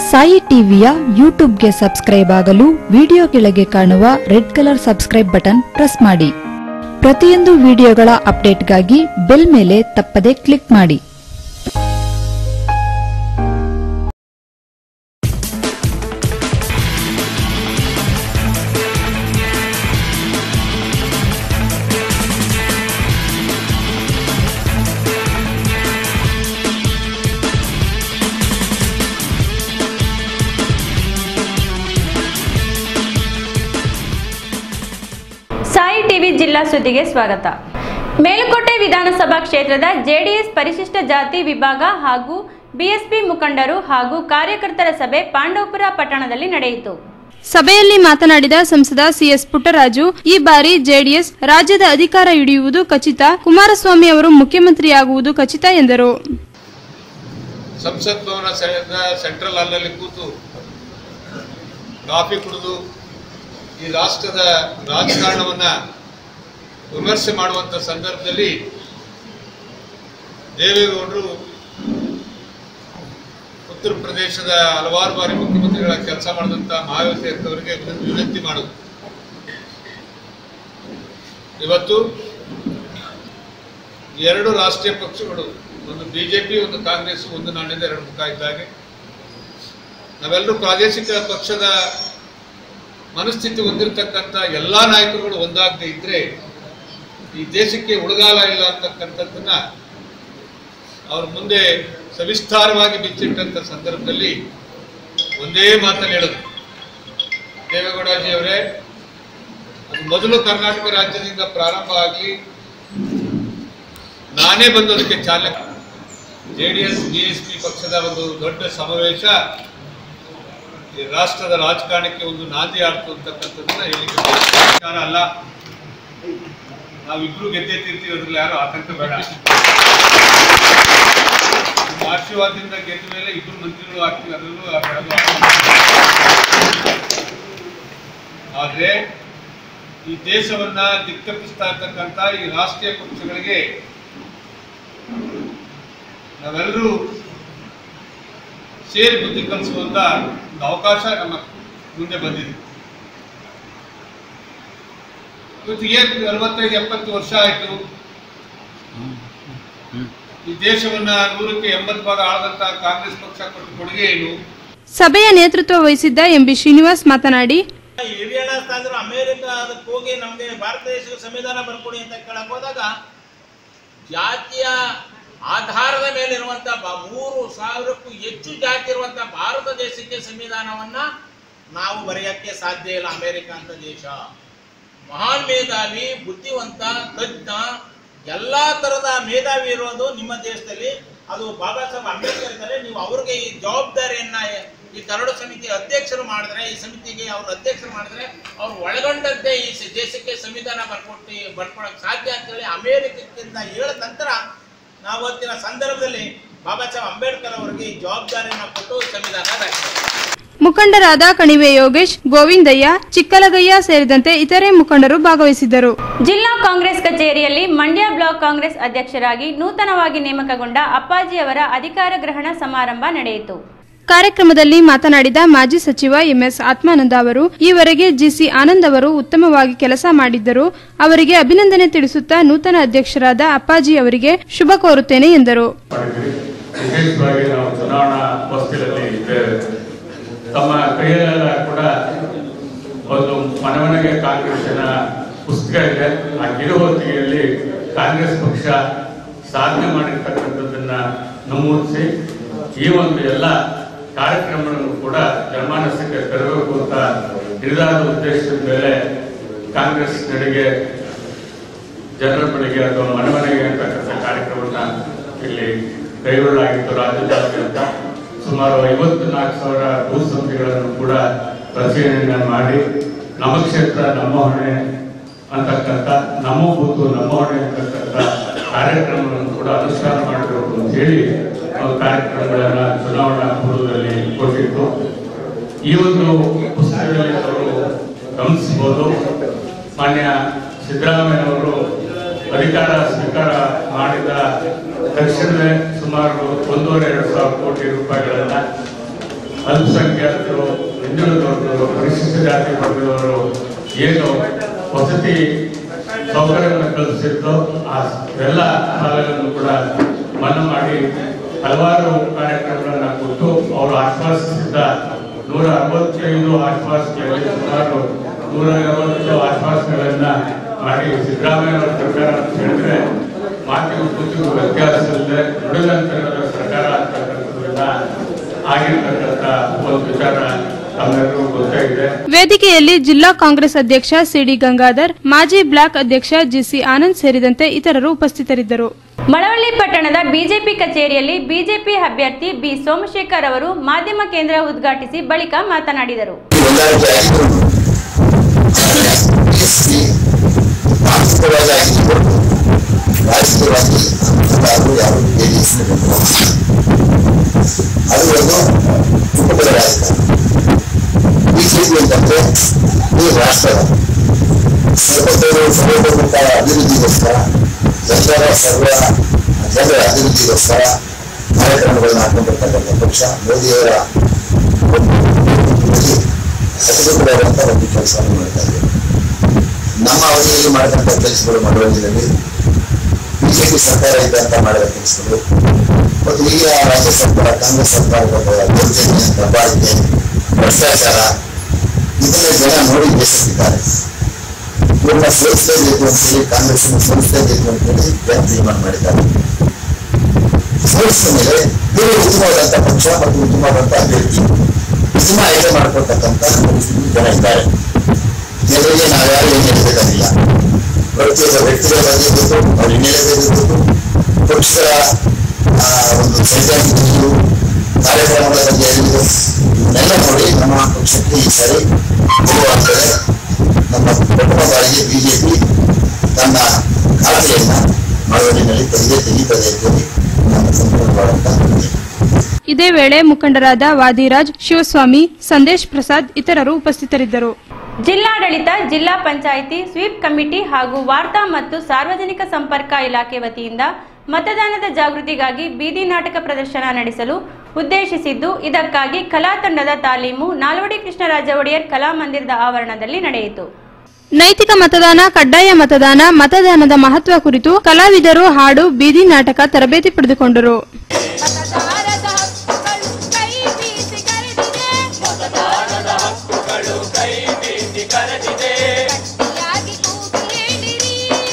ಸಾಯಿ ಟಿವಿಯ ಯೂಟ್ಯೂಬ್ಗೆ ಸಬ್ಸ್ಕ್ರೈಬ್ ಆಗಲು ವಿಡಿಯೋ ಕೆಳಗೆ ಕಾಣುವ red colour subscribe button press ಮಾಡಿ ಪ್ರತಿಯೊಂದು ವಿಡಿಯೋಗಳ ಅಪ್ಡೇಟ್ಗಾಗಿ ಬೆಲ್ ಮೇಲೆ ತಪ್ಪದೆ ಕ್ಲಿಕ್ ಮಾಡಿ ಸಾಯಿ ಟಿವಿ ಜಿಲ್ಲಾ ಸುದ್ದಿಗೆ ಸ್ವಾಗತ ಮೇಲುಕೋಟೆ ವಿಧಾನಸಭಾ ಕ್ಷೇತ್ರದ ಜೆಡಿಎಸ್ ಪರಿಶಿಷ್ಟ ಜಾತಿ ವಿಭಾಗ ಹಾಗೂ ಬಿಎಸ್ಪಿ ಮುಖಂಡರು ಹಾಗೂ ಕಾರ್ಯಕರ್ತರ ಸಭೆ ಪಾಂಡವಪುರ ಪಟ್ಟಣದಲ್ಲಿ ನಡೆಯಿತು ಸಭೆಯಲ್ಲಿ ಮಾತನಾಡಿದ ಸಂಸದ ಸಿಎಸ್ ಪುಟ್ಟರಾಜು ಈ ಬಾರಿ ಜೆಡಿಎಸ್ ರಾಜ್ಯದ ಅಧಿಕಾರ ಹಿಡಿಯುವುದು ಖಚಿತ ಕುಮಾರಸ್ವಾಮಿ ಅವರು ಮುಖ್ಯಮಂತ್ರಿಯಾಗುವುದು ಖಚಿತ ಎಂದರು ಸಂಸತ್ ಭವನ ಸೆ- ಸೆಂಟ್ರಲ್ ಹಾಲ್ನಲ್ಲಿ ಕೂತು ಕಾಫಿ ಕುಡಿದು ಈ ರಾಷ್ಟ್ರದ ರಾಜಕಾರಣವನ್ನ ವಿಮರ್ಶೆ ಮಾಡುವಂತ ಸಂದರ್ಭದಲ್ಲಿ ದೇವೇಗೌಡರು ಉತ್ತರ ಪ್ರದೇಶದ ಹಲವಾರು ಬಾರಿ ಮುಖ್ಯಮಂತ್ರಿಗಳ ಕೆಲಸ ಮಾಡಿದಂತ ಮಹಾಯುತಿ ಅವರಿಗೆ ವಿನಂತಿ ಮಾಡೋದು ಇವತ್ತು ಎರಡು ರಾಷ್ಟ್ರೀಯ ಪಕ್ಷಗಳು ಒಂದು ಬಿಜೆಪಿ ಒಂದು ಕಾಂಗ್ರೆಸ್ ಒಂದು ನಾಣ್ಯದ ಎರಡು ಮುಖ ಇದ್ದಾಗೆ ನಾವೆಲ್ಲರೂ ಪ್ರಾದೇಶಿಕ ಪಕ್ಷದ ಮನಸ್ಥಿತಿ ಹೊಂದಿರತಕ್ಕಂಥ ಎಲ್ಲಾ ನಾಯಕರುಗಳು ಒಂದಾಗದೆ ಇದ್ರೆ ಈ ದೇಶಕ್ಕೆ ಉಳಗಾಲ ಇಲ್ಲ ಅಂತಕ್ಕಂಥದ್ದನ್ನ ಅವ್ರ ಮುಂದೆ ಸವಿಸ್ತಾರವಾಗಿ ಬಿಚ್ಚಿಟ್ಟಂತ ಸಂದರ್ಭದಲ್ಲಿ ಒಂದೇ ಮಾತನ್ನು ಹೇಳೋದು ದೇವೇಗೌಡಜಿ ಅವರೇ ಅದು ಮೊದಲು ಕರ್ನಾಟಕ ರಾಜ್ಯದಿಂದ ಪ್ರಾರಂಭ ಆಗಲಿ ನಾನೇ ಬಂದು ಅದಕ್ಕೆ ಚಾಲಕ J D S B S P ಪಕ್ಷದ ಒಂದು ದೊಡ್ಡ ಸಮಾವೇಶ ಈ ರಾಷ್ಟ್ರದ ರಾಜಕಾರಣಕ್ಕೆ ಒಂದು ನಾಂದಿ ಆಡ್ತು ಅಂತಕ್ಕಂಥದ್ದನ್ನ ಹೇಳಿಕೆ ರಾಜಕಾರಣ ಅಲ್ಲ ನಾವಿಬ್ರು ಗೆದ್ದೇ ತೀರ್ತೀವಿ ಅದ್ರಲ್ಲಿ ಯಾರು ಆತಂಕ ಬೇಡ ನಿಮ್ಮ ಆಶೀರ್ವಾದದಿಂದ ಗೆದ್ದ ಮೇಲೆ ಇಬ್ರು ಮಂತ್ರಿಗಳು ಆಗ್ತೀವಿ ಅದರಲ್ಲೂ ಯಾವ್ದು ಆದ್ರೆ ಈ ದೇಶವನ್ನ ದಿಕ್ಕಪ್ಪಿಸ್ತಾ ಇರ್ತಕ್ಕಂಥ ಈ ರಾಷ್ಟ್ರೀಯ ಪಕ್ಷಗಳಿಗೆ ನಾವೆಲ್ಲರೂ ಸೇರಿ ಬುದ್ಧಿ ಕಲಿಸುವಂತ ಒಂದು ಅವಕಾಶ ನಮ್ಮ ಮುಂದೆ ಬಂದಿದೆ ಇವತ್ತು ಏನು ಅರವತ್ತೈದು ಎಪ್ಪತ್ತು ವರ್ಷ ಆಯಿತು ಈ ದೇಶವನ್ನ ನೂರಕ್ಕೆ ಎಂಬತ್ತು ಭಾಗ ಆಳದಂತ ಕಾಂಗ್ರೆಸ್ ಪಕ್ಷ ಕೊಟ್ಟ ಕೊಡುಗೆ ಏನು ಸಭೆಯ ನೇತೃತ್ವ ವಹಿಸಿದ್ದ ಎಂಬಿ ಶ್ರೀನಿವಾಸ್ ಮಾತನಾಡಿ ಹಿರಿಯಣ್ಣ ಸ್ಥಾನದ್ರು ಅಮೇರಿಕ ಅದಕ್ಕೆ ಹೋಗಿ ನಮಗೆ ಭಾರತ ದೇಶದ ಸಂವಿಧಾನ ಬರ್ಕೊಡಿ ಅಂತ ಕೇಳಕ್ ಹೋದಾಗ ಜಾತಿಯ ಆಧಾರದ ಮೇಲೆ ಇರುವಂತ ಬ- ಮೂರು ಸಾವಿರಕ್ಕೂ ಹೆಚ್ಚು ಜಾತಿ ಇರುವಂತ ಭಾರತ ದೇಶಕ್ಕೆ ಸಂವಿಧಾನವನ್ನ ನಾವು ಬರೆಯಕ್ಕೆ ಸಾಧ್ಯ ಇಲ್ಲ ಅಮೇರಿಕ ಅಂತ ದೇಶ ಮಹಾನ್ ಮೇಧಾವಿ ಬುದ್ಧಿವಂತ ತಜ್ಞ ಎಲ್ಲಾ ತರದ ಮೇಧಾವಿ ಇರೋದು ನಿಮ್ಮ ದೇಶದಲ್ಲಿ ಅದು ಬಾಬಾ ಸಾಹೇಬ್ ಅಂಬೇಡ್ಕರ್ ಇದ್ದಾರೆ ನೀವು ಅವ್ರಿಗೆ ಈ ಜವಾಬ್ದಾರಿಯನ್ನ ಈ ಕರಡು ಸಮಿತಿ ಅಧ್ಯಕ್ಷರು ಮಾಡಿದ್ರೆ ಈ ಸಮಿತಿಗೆ ಅವ್ರು ಅಧ್ಯಕ್ಷರು ಮಾಡಿದ್ರೆ ಅವ್ರು ಒಳಗೊಂಡಂತೆ ಈ ಸ- ದೇಶಕ್ಕೆ ಸಂವಿಧಾನ ಬರ್ಕೊಟ್ಟು ಬರ್ಕೊಳಕ್ ಸಾಧ್ಯ ಅಂತೇಳಿ ಅಮೇರಿಕಕ್ಕಿಂತ ಹೇಳಿದ ನಂತರ ನಾವು ಅವತ್ತಿನ ಸಂದರ್ಭದಲ್ಲಿ ಬಾಬಾ ಸಾಹೇಬ್ ಅಂಬೇಡ್ಕರ್ ಅವರಿಗೆ ಈ ಜವಾಬ್ದಾರಿಯನ್ನ ಕೊಟ್ಟು ಸಂವಿಧಾನ ರಚಿಸಿದ್ರು ಮುಖಂಡರಾದ ಕಣಿವೆ ಯೋಗೇಶ್ ಗೋವಿಂದಯ್ಯ ಚಿಕ್ಕಲಗಯ್ಯ ಸೇರಿದಂತೆ ಇತರೆ ಮುಖಂಡರು ಭಾಗವಹಿಸಿದ್ದರು ಜಿಲ್ಲಾ ಕಾಂಗ್ರೆಸ್ ಕಚೇರಿಯಲ್ಲಿ ಮಂಡ್ಯ ಬ್ಲಾಕ್ ಕಾಂಗ್ರೆಸ್ ಅಧ್ಯಕ್ಷರಾಗಿ ನೂತನವಾಗಿ ನೇಮಕಗೊಂಡ ಅಪ್ಪಾಜಿ ಅವರ ಅಧಿಕಾರ ಗ್ರಹಣ ಸಮಾರಂಭ ನಡೆಯಿತು ಕಾರ್ಯಕ್ರಮದಲ್ಲಿ ಮಾತನಾಡಿದ ಮಾಜಿ ಸಚಿವ ಎಂಎಸ್ ಆತ್ಮಾನಂದ ಅವರು ಈವರೆಗೆ ಜಿಸಿ ಆನಂದ್ ಅವರು ಉತ್ತಮವಾಗಿ ಕೆಲಸ ಮಾಡಿದ್ದರು ಅವರಿಗೆ ಅಭಿನಂದನೆ ತಿಳಿಸುತ್ತಾ ನೂತನ ಅಧ್ಯಕ್ಷರಾದ ಅಪ್ಪಾಜಿ ಅವರಿಗೆ ಶುಭ ಕೋರುತ್ತೇನೆ ಎಂದರು ಮಾಡಿದ್ವಿ ವಿಶೇಷವಾಗಿ ನಾವು ಚುನಾವಣಾ ಹೊಸ್ತಿಲಲ್ಲಿ ಇದ್ದೇವೆ ತಮ್ಮ ಕೈಯಲ್ಲೆಲ್ಲ ಕೂಡ ಒಂದು ಮನವಣಿಗೆ ಕಾಂಗ್ರೆಸ್ಸಿನ ಪುಸ್ತಕ ಇದೆ ಆ ಗಿಡಹೊತ್ತಿಗೆಯಲ್ಲಿ ಕಾಂಗ್ರೆಸ್ ಪಕ್ಷ ಸಾಧನೆ ಮಾಡಿರ್ತಕ್ಕಂಥದ್ದನ್ನ ನಮೂದಿಸಿ ಈ ಒಂದು ಎಲ್ಲ ಕಾರ್ಯಕ್ರಮಗಳನ್ನು ಕೂಡ ಜನಮಾನಸಕ್ಕೆ ತರಬೇಕು ಅಂತ ಹಿರಿದಾದ ಉದ್ದೇಶದ ಮೇಲೆ ಕಾಂಗ್ರೆಸ್ ನಡೆಗೆ ಜನರ ಬಳಿಗೆ ಅಥವಾ ಮನಮನೆಗೆ ಅಂತಕ್ಕಂಥ ಕಾರ್ಯಕ್ರಮವನ್ನ ಇಲ್ಲಿ ಕೈಗೊಳ್ಳಲಾಗಿತ್ತು ರಾಜ್ಯದಾದ್ಯಂತ ಸುಮಾರು ಐವತ್ತು ನಾಲ್ಕು ಸಾವಿರ ಭೂ ಸಂಖ್ಯೆಗಳನ್ನು ಕೂಡ ರಚನೆಯನ್ನ ಮಾಡಿ ನಮ್ಮ ಕ್ಷೇತ್ರ ನಮ್ಮ ಹೊಣೆ ಅಂತಕ್ಕಂಥ ನಮ್ಮ ಬೂತು ನಮ್ಮ ಹೊಣೆ ಅಂತಕ್ಕಂಥ ಕಾರ್ಯಕ್ರಮಗಳನ್ನು ಕೂಡ ಅನುಷ್ಠಾನ ಮಾಡಬೇಕು ಅಂತ ಹೇಳಿ ನಾವು ಕಾರ್ಯಕ್ರಮಗಳನ್ನ ಚುನಾವಣಾ ಪೂರ್ವದಲ್ಲಿ ಕೊಟ್ಟಿತ್ತು ಈ ಒಂದು ಪುಸ್ತಕದಲ್ಲಿ ಅವರು ಗಮನಿಸಬಹುದು ಮಾನ್ಯ ಸಿದ್ದರಾಮಯ್ಯನವರು ಅಧಿಕಾರ ಸ್ವೀಕಾರ ಮಾಡಿದ ತಕ್ಷಣವೇ ಸುಮಾರು ಒಂದೂವರೆ ಎರಡು ಸಾವಿರ ಕೋಟಿ ರೂಪಾಯಿಗಳನ್ನ ಅಲ್ಪಸಂಖ್ಯಾತರು ಹಿಂದುಳಿದವರು ಪರಿಶಿಷ್ಟ ಜಾತಿ ವರ್ಗದವರು ಏನು ವಸತಿ ಸೌಕರ್ಯವನ್ನು ಕಲ್ಪಿಸಿತ್ತು ಆ ಎಲ್ಲ ಸಾಲಗಳನ್ನು ಕೂಡ ಮನ್ನಾ ಮಾಡಿ ಹಲವಾರು ಕಾರ್ಯಕ್ರಮಗಳನ್ನ ಕೊಟ್ಟು ಅವರು ಆಶ್ವಾಸಿಸಿದ್ದ ನೂರ ಅರವತ್ತೈದು ಆಶ್ವಾಸಗಳಲ್ಲಿ ಸುಮಾರು ನೂರ ಅರವತ್ತು ಆಶ್ವಾಸಗಳನ್ನ ಮಾಡಿ ಸಿದ್ದರಾಮಯ್ಯ ಅವರ ಸರ್ಕಾರ ಅಂತ ಹೇಳಿದ್ರೆ ಮಾತಿಗೂ ಕೂತಿಗೂ ವ್ಯತ್ಯಾಸ ಇಲ್ಲದೆ ನುಡಿದಂತರದ ಸರ್ಕಾರ ಅಂತಕ್ಕಂಥದ್ದನ್ನ ಆಗಿರ್ತಕ್ಕಂಥ ಒಂದು ವಿಚಾರ ತಮ್ಮೆಲ್ಲರಿಗೂ ಗೊತ್ತಾಗಿದೆ ವೇದಿಕೆಯಲ್ಲಿ ಜಿಲ್ಲಾ ಕಾಂಗ್ರೆಸ್ ಅಧ್ಯಕ್ಷ ಸಿಡಿ ಗಂಗಾಧರ್ ಮಾಜಿ ಬ್ಲಾಕ್ ಅಧ್ಯಕ್ಷ ಜಿಸಿ ಆನಂದ್ ಸೇರಿದಂತೆ ಇತರರು ಉಪಸ್ಥಿತರಿದ್ದರು ಮಳವಳ್ಳಿ ಪಟ್ಟಣದ ಬಿಜೆಪಿ ಕಚೇರಿಯಲ್ಲಿ ಬಿಜೆಪಿ ಅಭ್ಯರ್ಥಿ ಬಿ ಸೋಮಶೇಖರ್ ಅವರು ಮಾಧ್ಯಮ ಕೇಂದ್ರ ಉದ್ಘಾಟಿಸಿ ಬಳಿಕ ಮಾತನಾಡಿದರು ಹೊಂದಾಣಿಕೆ ಆಗಿದ್ರು ಎಸ್ಸಿ ಮಾನಸಿಕವಾಗಿ ಆಗಿರ್ಬೋದು ರಾಜಕೀಯವಾಗಿ ಯಾರು ಯಾರು ಜೆಡಿಎಸ್ ಅದು ಒಂದು ಕುಟುಂಬದ ರಾಜಕಾರಣ ಬಿಜೆಪಿ ಅಂತಂದ್ರೆ ಈ ರಾಷ್ಟ್ರದ ಸರ್ವತೋರು ಸರ್ವತೋಮುಖ ಅಭಿವೃದ್ಧಿಗೋಸ್ಕರ ಜನರ ಸರ್ವ ಜನರ ಅಭಿವೃದ್ಧಿಗೋಸ್ಕರ ಕಾರ್ಯಕ್ರಮಗಳನ್ನು ಹಾಕೊಂಡಿರ್ತಕ್ಕಂಥ ಪಕ್ಷ ಮೋದಿಯವರ ಅದ್ಭುತವಾದಂಥ ಒಂದು ಕೆಲಸವನ್ನು ಮಾಡ್ತಾ ಇದ್ದೇವೆ ನಮ್ಮ ಅವಧಿಯಲ್ಲಿ ಮಾಡಿದಂಥ ಕೆಲಸಗಳು ಮನೋರಂಜನೆಯಲ್ಲಿ ಬಿಜೆಪಿ ಸರ್ಕಾರ ಇದ್ದಂತ ಮಾಡಿದ ಕೆಲಸಗಳು ಮತ್ತು ಈಗ ರಾಜ್ಯ ಸರ್ಕಾರ ಕಾಂಗ್ರೆಸ್ ಸರ್ಕಾರದ ದೌರ್ಜನ್ಯ ದಬ್ಬಾಳಿಕೆ ಭ್ರಷ್ಟಾಚಾರ ಇದನ್ನ ಜನ ನೋಡಿ ಬೇಸತ್ತಿದ್ದಾರೆ ಇವ್ರನ್ನ ಸೋಲಿಸಲೇಬೇಕು ಅಂತೇಳಿ ಕಾಂಗ್ರೆಸ್ ಸೋಲಿಸಲೇಬೇಕು ಅಂತೇಳಿ ಜನ ತೀರ್ಮಾನ ಮಾಡಿದ್ದಾರೆ ಸೋಲಿಸಿದ ಮೇಲೆ ಇವರು ಉತ್ತಮವಾದಂಥ ಪಕ್ಷ ಮತ್ತು ಉತ್ತಮವಾದಂಥ ಅಭ್ಯರ್ಥಿ ಉತ್ತಮ ಆಯ್ಕೆ ಮಾಡ್ಕೊಳ್ತಕ್ಕಂಥ ಪರಿಸ್ಥಿತಿ ಜನ ಇದ್ದಾರೆ ಜನರಿಗೆ ನಾವ್ಯಾರು ಏನು ಹೇಳಬೇಕಾಗಿಲ್ಲ ಪ್ರತಿಯೊಬ್ಬ ವ್ಯಕ್ತಿಗಳ ಬಗ್ಗೆ ಗೊತ್ತು ಅವ್ರ ಹಿನ್ನೆಲೆ ಬಗ್ಗೆ ಗೊತ್ತು ಪಕ್ಷದ ಆ, ಒಂದು ಸೈದ್ಧಾಂತಿಕ ನಿಲುವು, ಕಾರ್ಯಕ್ರಮಗಳ ಬಗ್ಗೆ ಅರಿವು ಇವನ್ನೆಲ್ಲ ನೋಡಿ ನಮ್ಮ ಪಕ್ಷಕ್ಕೆ ಈ ಸಾರಿ ಗೆಲುವಾಗ್ತದೆ ನಮ್ಮ ಪ್ರಥಮ ಬಾರಿಗೆ ಬಿಜೆಪಿ ತನ್ನ ಖಾತೆಯನ್ನ ಮಳವಳ್ಳಿನಲ್ಲಿ ತೆಗೆದೇ ತೆಗೀತದೆ ಅಂತೇಳಿ ನಮ್ಮ ಸಂಪೂರ್ಣವಾದಂತಹ ನಂಬಿಕೆ. ಇದೇ ವೇಳೆ ಮುಖಂಡರಾದ ವಾದಿರಾಜ್ ಶಿವಸ್ವಾಮಿ ಸಂದೇಶ್ ಪ್ರಸಾದ್ ಇತರರು ಉಪಸ್ಥಿತರಿದ್ದರು ಜಿಲ್ಲಾಡಳಿತ ಜಿಲ್ಲಾ ಪಂಚಾಯಿತಿ ಸ್ವೀಪ್ ಕಮಿಟಿ ಹಾಗೂ ವಾರ್ತಾ ಮತ್ತು ಸಾರ್ವಜನಿಕ ಸಂಪರ್ಕ ಇಲಾಖೆ ವತಿಯಿಂದ ಮತದಾನದ ಜಾಗೃತಿಗಾಗಿ ಬೀದಿ ನಾಟಕ ಪ್ರದರ್ಶನ ನಡೆಸಲು ಉದ್ದೇಶಿಸಿದ್ದು ಇದಕ್ಕಾಗಿ ಕಲಾ ತಂಡದ ತಾಲೀಮು ನಾಲ್ವಡಿ ಕೃಷ್ಣರಾಜ ಒಡೆಯರ್ ಕಲಾಮಂದಿರದ ಆವರಣದಲ್ಲಿ ನಡೆಯಿತು ನೈತಿಕ ಮತದಾನ ಕಡ್ಡಾಯ ಮತದಾನ ಮತದಾನದ ಮಹತ್ವ ಕುರಿತು ಕಲಾವಿದರು ಹಾಡು ಬೀದಿ ನಾಟಕ ತರಬೇತಿ ಪಡೆದುಕೊಂಡರು ಮತದಾನದ ಹಕ್ಕುಗಳು ಕೈ ಬೀಸಿ ಕರೆದಿದೆ ಮತದಾನದ ಹಕ್ಕುಗಳು ಕೈ ಬೀಸಿ ಕರೆದಿದೆ ಗಟ್ಟಿಯಾಗಿ ಕೂಗಿ ಹೇಳಿರಿ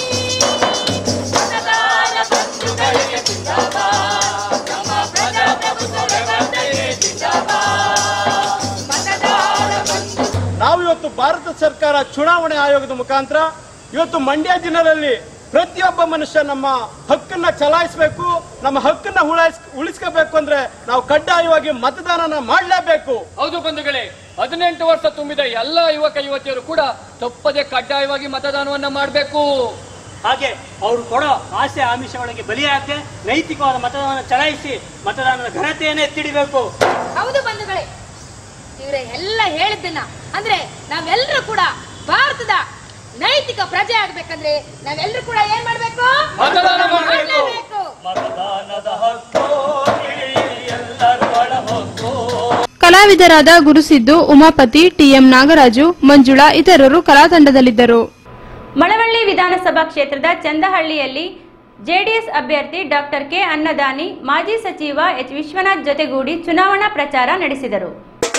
ಮತದಾನ ಬಂಧುಗಳಿಗೆ ಜಿಂದಾಬಾದ್ ನಮ್ಮ ಪ್ರಜಾಪ್ರಭುತ್ವ ವ್ಯವಸ್ಥೆಗೆ ಜಿಂದಾಬಾದ್ ಮತದಾನ ಬಂಧು ನಾವು ಇವತ್ತು ಭಾರತ ಸರ್ಕಾರ ಚುನಾವಣೆ ಆಯೋಗದ ಮುಖಾಂತರ ಇವತ್ತು ಮಂಡ್ಯ ಜಿಲ್ಲೆಯಲ್ಲಿ ಪ್ರತಿಯೊಬ್ಬ ಮನುಷ್ಯ ನಮ್ಮ ಹಕ್ಕನ್ನ ಚಲಾಯಿಸಬೇಕು ನಮ್ಮ ಹಕ್ಕನ್ನ ಉಳಿಸ್ ಉಳಿಸ್ಕೋಬೇಕು ಅಂದ್ರೆ ನಾವು ಕಡ್ಡಾಯವಾಗಿ ಮತದಾನನ ಮಾಡಲೇಬೇಕು ಹೌದು ಬಂಧುಗಳೇ ಹದಿನೆಂಟು ವರ್ಷ ತುಂಬಿದ ಎಲ್ಲ ಯುವಕ ಯುವತಿಯರು ಕೂಡ ತಪ್ಪದೆ ಕಡ್ಡಾಯವಾಗಿ ಮತದಾನವನ್ನ ಮಾಡಬೇಕು ಹಾಗೆ ಅವರು ಕೊಡೋ ಆಸೆ ಆಮಿಷಗಳಿಗೆ ಬಲಿಯಾಗದೆ ನೈತಿಕವಾದ ಮತದಾನ ಚಲಾಯಿಸಿ ಮತದಾನದ ಘನತೆಯನ್ನೇ ಎತ್ತಿಡಿಬೇಕು ಹೌದು ಬಂಧುಗಳೇ ಇವ್ರೆ ಎಲ್ಲ ಹೇಳಿದ್ದನ್ನ ಅಂದ್ರೆ ನಾವೆಲ್ಲರೂ ಕೂಡ ಭಾರತದ ನೈತಿಕ ಪ್ರಜೆ ಆಗ್ಬೇಕಂದ್ರೆ ನಾವೆಲ್ಲರೂ ಕೂಡ ಏನ್ ಮಾಡ್ಬೇಕು ಮತದಾನ ಮಾಡ್ಬೇಕು. ಮಾಡ್ಲೇಬೇಕು. ಮತದಾನದ ಹಕ್ಕು ಎಲ್ಲರೂ ಒಳ ಹೊಕ್ಕು ಕಲಾವಿದರಾದ ಗುರುಸಿದ್ದು ಉಮಾಪತಿ ಟಿಎಂ ನಾಗರಾಜು ಮಂಜುಳಾ ಇತರರು ಕಲಾತಂಡದಲ್ಲಿದ್ದರು ಮಳವಳ್ಳಿ ವಿಧಾನಸಭಾ ಕ್ಷೇತ್ರದ ಚಂದಹಳ್ಳಿಯಲ್ಲಿ ಜೆಡಿಎಸ್ ಅಭ್ಯರ್ಥಿ ಡಾಕ್ಟರ್ ಕೆ ಅನ್ನದಾನಿ ಮಾಜಿ ಸಚಿವ ಎಚ್ ವಿಶ್ವನಾಥ್ ಜೊತೆಗೂಡಿ ಚುನಾವಣಾ ಪ್ರಚಾರ ನಡೆಸಿದರು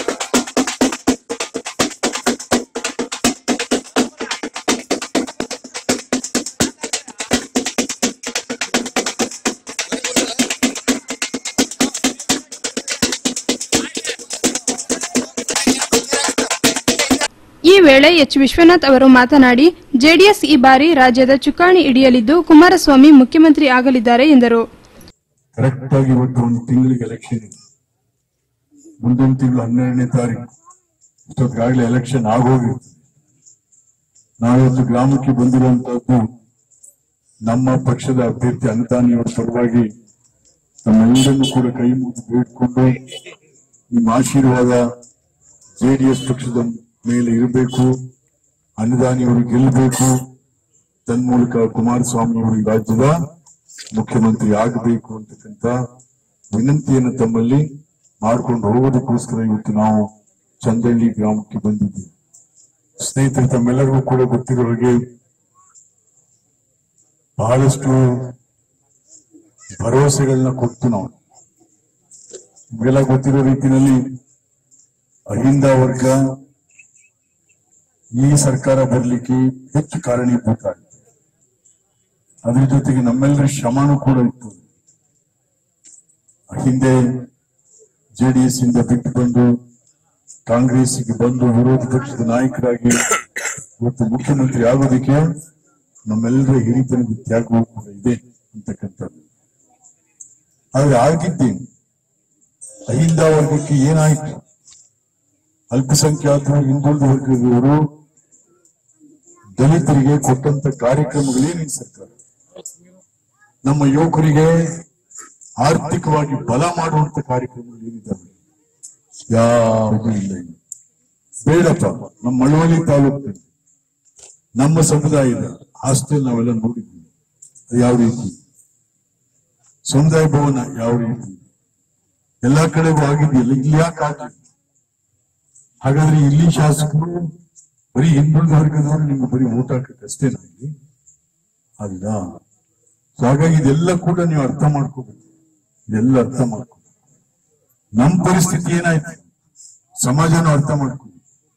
ಈ ವೇಳೆ ಎಚ್ ವಿಶ್ವನಾಥ್ ಅವರು ಮಾತನಾಡಿ ಜೆಡಿಎಸ್ ಈ ಬಾರಿ ರಾಜ್ಯದ ಚುಕ್ಕಾಣಿ ಹಿಡಿಯಲಿದ್ದು ಕುಮಾರಸ್ವಾಮಿ ಮುಖ್ಯಮಂತ್ರಿ ಆಗಲಿದ್ದಾರೆ ಎಂದರು ಕರೆಕ್ಟ್ ಆಗಿ ಇವತ್ತು ಒಂದು ತಿಂಗಳಿಗೆ ಎಲೆಕ್ಷನ್ ಇದೆ ಮುಂದಿನ ತಿಂಗಳು ಹನ್ನೆರಡನೇ ತಾರೀಕು ಇಷ್ಟೊತ್ತಿಗಾಗಲೇ ಎಲೆಕ್ಷನ್ ಆಗೋಗಿರ್ತದೆ ನಾವಿವತ್ತು ಗ್ರಾಮಕ್ಕೆ ಬಂದಿರುವಂತಹದ್ದು ನಮ್ಮ ಪಕ್ಷದ ಅಭ್ಯರ್ಥಿ ಅನುದಾನಿಯವರ ಪರವಾಗಿ ನಮ್ಮೆಲ್ಲರನ್ನೂ ಕೂಡ ಕೈ ಮುಗಿದು ಬೇಡ್ಕೊಂಡು ನಿಮ್ಮ ಆಶೀರ್ವಾದ ಜೆಡಿಎಸ್ ಪಕ್ಷದ ಮೇಲೆ ಇರಬೇಕು ಅನುದಾನಿಯವರು ಗೆಲ್ಲಬೇಕು ತನ್ಮೂಲಕ ಕುಮಾರಸ್ವಾಮಿ ಅವರು ಈ ರಾಜ್ಯದ ಮುಖ್ಯಮಂತ್ರಿ ಆಗಬೇಕು ಅಂತಕ್ಕಂಥ ವಿನಂತಿಯನ್ನು ತಮ್ಮಲ್ಲಿ ಮಾಡ್ಕೊಂಡು ಹೋಗೋದಕ್ಕೋಸ್ಕರ ಇವತ್ತು ನಾವು ಚಂದಳ್ಳಿ ಗ್ರಾಮಕ್ಕೆ ಬಂದಿದ್ದೀವಿ ಸ್ನೇಹಿತರೆ ತಮ್ಮೆಲ್ಲರಿಗೂ ಕೂಡ ಗೊತ್ತಿರೋ ಹಾಗೆ ಬಹಳಷ್ಟು ಭರವಸೆಗಳನ್ನ ಕೊಟ್ಟು ನಾವು ನಿಮಗೆಲ್ಲ ಗೊತ್ತಿರೋ ರೀತಿಯಲ್ಲಿ ಅಹಿಂದ ವರ್ಗ ಈ ಸರ್ಕಾರ ಬರಲಿಕ್ಕೆ ಹೆಚ್ಚು ಕಾರಣೀಭೂತ ಆಗಿದೆ ಅದ್ರ ಜೊತೆಗೆ ನಮ್ಮೆಲ್ಲರ ಶ್ರಮನೂ ಕೂಡ ಇತ್ತು ಹಿಂದೆ ಜೆಡಿಎಸ್ ಇಂದ ಬಿಟ್ಟು ಬಂದು ಕಾಂಗ್ರೆಸ್ಗೆ ಬಂದು ವಿರೋಧ ಪಕ್ಷದ ನಾಯಕರಾಗಿ ಇವತ್ತು ಮುಖ್ಯಮಂತ್ರಿ ಆಗೋದಕ್ಕೆ ನಮ್ಮೆಲ್ಲರ ಹಿರಿತನದ ತ್ಯಾಗವೂ ಕೂಡ ಇದೆ ಅಂತಕ್ಕಂಥದ್ದು ಆದ್ರೆ ಆಗಿದ್ದೇನು ಅಹಿಂದ ವರ್ಗಕ್ಕೆ ಏನಾಯ್ತು ಅಲ್ಪಸಂಖ್ಯಾತರು ಹಿಂದುಳಿದ ವರ್ಗದವರು ದಲಿತರಿಗೆ ಕೊಟ್ಟಂತ ಕಾರ್ಯಕ್ರಮಗಳೇನು ಈ ಸರ್ಕಾರ ನಮ್ಮ ಯುವಕರಿಗೆ ಆರ್ಥಿಕವಾಗಿ ಬಲ ಮಾಡುವಂತ ಕಾರ್ಯಕ್ರಮಗಳು ಏನಿದ್ದಾವೆ ಯಾವುದೂ ಇಲ್ಲ ಇಲ್ಲಿ. ಬೇಡಪ್ಪ ನಮ್ಮ ಮಳವಳ್ಳಿ ತಾಲೂಕಿನಲ್ಲಿ ನಮ್ಮ ಸಮುದಾಯದ ಹಾಸ್ಟೆಲ್ ನಾವೆಲ್ಲ ನೋಡಿದ್ವಿ ಅದು ಯಾವ ರೀತಿ ಸಮುದಾಯ ಭವನ ಯಾವ ರೀತಿ ಎಲ್ಲಾ ಕಡೆಗೂ ಆಗಿದೆಯಲ್ಲ ಇಲ್ಲಿ ಯಾಕೆ ಆಗಿಲ್ಲ ಹಾಗಾದ್ರೆ ಇಲ್ಲಿ ಶಾಸಕರು ಬರೀ ಹಿಂದುಳಿದ ವರ್ಗದವರು ನಿಮ್ಗೆ ಬರೀ ಊಟ ಹಾಕಕ್ಕೆ ಅಷ್ಟೇನಾ ಇಲ್ಲಿ ಅಲ್ಲ ಸೊ ಹಾಗಾಗಿ ಇದೆಲ್ಲ ಕೂಡ ನೀವು ಅರ್ಥ ಮಾಡ್ಕೋಬೇಕು ಇದೆಲ್ಲ ಅರ್ಥ ಮಾಡ್ಕೋ ನಮ್ ಪರಿಸ್ಥಿತಿ ಏನಾಯ್ತು ಸಮಾಜನ ಅರ್ಥ ಮಾಡ್ಕೋ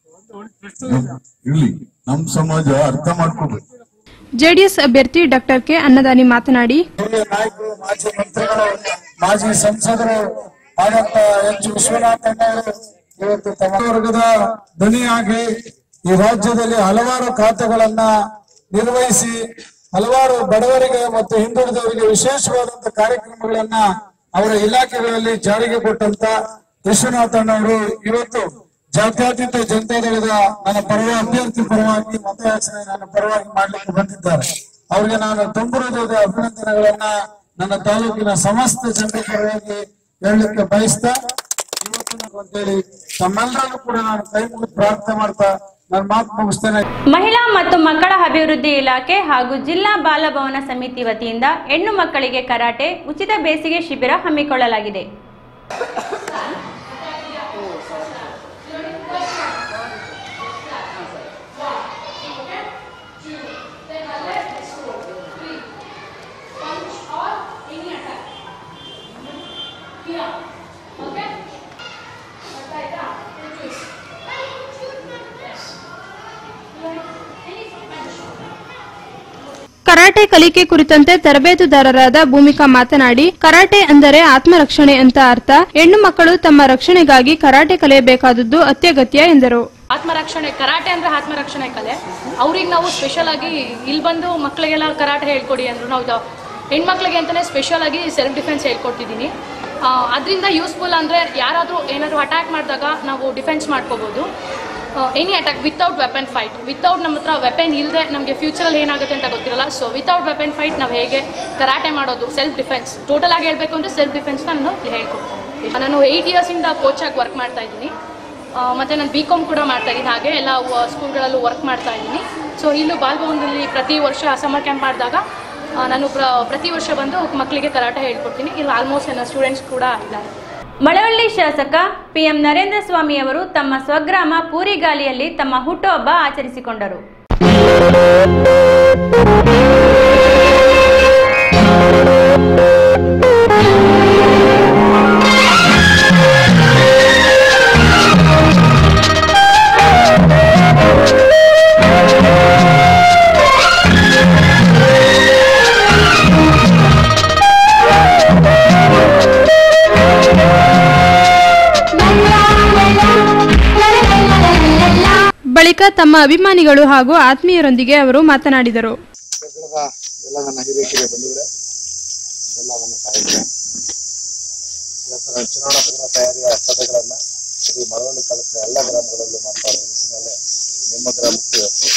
ಇರ್ಲಿ ನಮ್ ಸಮಾಜ ಅರ್ಥ ಮಾಡ್ಕೋಬೇಕು ಜೆಡಿಎಸ್ ಅಭ್ಯರ್ಥಿ ಡಾಕ್ಟರ್ ಕೆ ಅನ್ನದಾನಿ ಮಾತನಾಡಿ ಹಿರಿಯ ನಾಯಕರು ಮಾಜಿ ಮಂತ್ರಿಗಳು ಮಾಜಿ ಸಂಸದರು ಆದಂತ ಎಚ್ ವಿಶ್ವನಾಥಣ್ಣವರು ಇವತ್ತು ತಮ್ಮ ವರ್ಗದ ಧ್ವನಿಯಾಗಿ ಈ ರಾಜ್ಯದಲ್ಲಿ ಹಲವಾರು ಖಾತೆಗಳನ್ನ ನಿರ್ವಹಿಸಿ ಹಲವಾರು ಬಡವರಿಗೆ ಮತ್ತು ಹಿಂದುಳಿದವರಿಗೆ ವಿಶೇಷವಾದಂತ ಕಾರ್ಯಕ್ರಮಗಳನ್ನ ಅವರ ಇಲಾಖೆಗಳಲ್ಲಿ ಜಾರಿಗೆ ಕೊಟ್ಟಂತ ವಿಶ್ವನಾಥಣ್ಣವರು ಇವತ್ತು ಜಾತ್ಯತೀತ ಜನತಾದಳದ ನನ್ನ ಪರವ ಅಭ್ಯರ್ಥಿ ಪರವಾಗಿ ಮತಯಾಚನೆ ನನ್ನ ಪರವಾಗಿ ಮಾಡ್ಲಿಕ್ಕೆ ಬಂದಿದ್ದಾರೆ ಅವರಿಗೆ ನಾನು ತುಂಬ ಹೃದಯದ ಅಭಿನಂದನೆಗಳನ್ನ ನನ್ನ ತಾಲೂಕಿನ ಸಮಸ್ತ ಜನರ ಪರವಾಗಿ ಹೇಳಲಿಕ್ಕೆ ಬಯಸ್ತಾ ಇವತ್ತು ನಾನು ಅಂತೇಳಿ ತಮ್ಮೆಲ್ಲರನ್ನು ಕೂಡ ನಾನು ಕೈ ಮುಗಿದು ಪ್ರಾರ್ಥನೆ ಮಾಡ್ತಾ ನನ್ನ ಮಾತು ಮುಗಿಸ್ತೇನೆ ಮಹಿಳಾ ಮತ್ತು ಮಕ್ಕಳ ಅಭಿವೃದ್ಧಿ ಇಲಾಖೆ ಹಾಗೂ ಜಿಲ್ಲಾ ಬಾಲಭವನ ಸಮಿತಿ ವತಿಯಿಂದ ಹೆಣ್ಣು ಮಕ್ಕಳಿಗೆ ಕರಾಟೆ ಉಚಿತ ಬೇಸಿಗೆ ಶಿಬಿರ ಹಮ್ಮಿಕೊಳ್ಳಲಾಗಿದೆ ಕರಾಟೆ ಕಲಿಕೆ ಕುರಿತಂತೆ ತರಬೇತುದಾರರಾದ ಭೂಮಿಕಾ ಮಾತನಾಡಿ ಕರಾಟೆ ಅಂದರೆ ಆತ್ಮರಕ್ಷಣೆ ಅಂತ ಅರ್ಥ ಹೆಣ್ಣು ಮಕ್ಕಳು ತಮ್ಮ ರಕ್ಷಣೆಗಾಗಿ ಕರಾಟೆ ಕಲಿಯಬೇಕಾದದ್ದು ಅತ್ಯಗತ್ಯ ಎಂದರು ಆತ್ಮರಕ್ಷಣೆ ಕರಾಟೆ ಅಂದ್ರೆ ಆತ್ಮರಕ್ಷಣೆ ಕಲೆ ಅವ್ರಿಗೆ ನಾವು ಸ್ಪೆಷಲ್ ಆಗಿ ಇಲ್ಲಿ ಬಂದು ಮಕ್ಕಳಿಗೆಲ್ಲ ಕರಾಟೆ ಹೇಳ್ಕೊಡಿ ಅಂದ್ರು ನಾವು ಇದು ಹೆಣ್ಮಕ್ಳಿಗೆ ಅಂತಾನೆ ಸ್ಪೆಷಲ್ ಆಗಿ ಸೆಲ್ಫ್ ಡಿಫೆನ್ಸ್ ಹೇಳ್ಕೊಟ್ಟಿದ್ದೀನಿ ಅದರಿಂದ ಯೂಸ್ಫುಲ್ ಅಂದರೆ ಯಾರಾದರೂ ಏನಾದರೂ ಅಟ್ಯಾಕ್ ಮಾಡಿದಾಗ ನಾವು ಡಿಫೆನ್ಸ್ ಮಾಡ್ಕೋಬೋದು any attack without weapon fight without ನಮ್ಮ ಹತ್ರ ವೆಪನ್ ಇಲ್ಲದೆ ನಮಗೆ ಫ್ಯೂಚರಲ್ಲಿ ಏನಾಗುತ್ತೆ ಅಂತ ಗೊತ್ತಿರಲ್ಲ ಸೊ ವಿತೌಟ್ ವೆಪನ್ ಫೈಟ್ ನಾವು ಹೇಗೆ ಕರಾಟೆ ಮಾಡೋದು ಸೆಲ್ಫ್ ಡಿಫೆನ್ಸ್ ಟೋಟಲ್ ಆಗಿ ಹೇಳಬೇಕು ಅಂದರೆ ಸೆಲ್ಫ್ ಡಿಫೆನ್ಸ್ ನಾನು ಹೇಳ್ಕೊಡ್ತೀನಿ ನಾನು ಏಯ್ಟ್ ಇಯರ್ಸಿಂದ ಕೋಚಾಗಿ ವರ್ಕ್ ಮಾಡ್ತಾ ಇದ್ದೀನಿ ಆ, ಮತ್ತೆ ನಾನು ಬಿ ಕಾಮ್ ಕೂಡ ಮಾಡ್ತಾ ಇದ್ದೀನಿ ಹಾಗೆ ಎಲ್ಲ ಸ್ಕೂಲ್ಗಳಲ್ಲೂ ವರ್ಕ್ ಮಾಡ್ತಾ ಇದ್ದೀನಿ ಸೊ ಇಲ್ಲೂ ಬಾಲ್ಭವನದಲ್ಲಿ ಪ್ರತಿ ವರ್ಷ ಸಮ್ಮರ್ ಕ್ಯಾಂಪ್ ಮಾಡಿದಾಗ ಆ, ನಾನು ಪ್ರ ಪ್ರತಿ ವರ್ಷ ಬಂದು ಮಕ್ಕಳಿಗೆ ಕರಾಟೆ ಹೇಳ್ಕೊಡ್ತೀನಿ ಇಲ್ಲಿ ಆಲ್ಮೋಸ್ಟ್ ನನ್ನ ಸ್ಟೂಡೆಂಟ್ಸ್ ಕೂಡ ಇದ್ದಾರೆ ಮಳವಳ್ಳಿ ಶಾಸಕ ಪಿಎಂ ನರೇಂದ್ರ ಸ್ವಾಮಿ ಅವರು ತಮ್ಮ ಸ್ವಗ್ರಾಮ ಪೂರಿಗಾಲಿಯಲ್ಲಿ ತಮ್ಮ ಹುಟ್ಟುಹಬ್ಬ ಆಚರಿಸಿಕೊಂಡರು ಬಳಿಕ ತಮ್ಮ ಅಭಿಮಾನಿಗಳು ಹಾಗೂ ಆತ್ಮೀಯರೊಂದಿಗೆ ಅವರು ಮಾತನಾಡಿದರು ಕ್ಷೇತ್ರದ ಎಲ್ಲ ನನ್ನ ಹಿರಿಯ ಕಿರಿಯ ಬಂಧುಗಳೇ ಎಲ್ಲ ನನ್ನ ತಾಯಿಗಳೇ ಇವತ್ತು ಚುನಾವಣಾ ಪೂರ್ವ ತಯಾರಿಯ ಸಭೆಗಳನ್ನ ಇಡೀ ಮಳವಳ್ಳಿ ತಾಲೂಕಿನ ಎಲ್ಲ ಗ್ರಾಮಗಳಲ್ಲೂ ಮಾಡ್ತಾ ಇರೋ ನಿಟ್ಟಿನಲ್ಲಿ ನಿಮ್ಮ ಗ್ರಾಮಕ್ಕೂ ಇವತ್ತು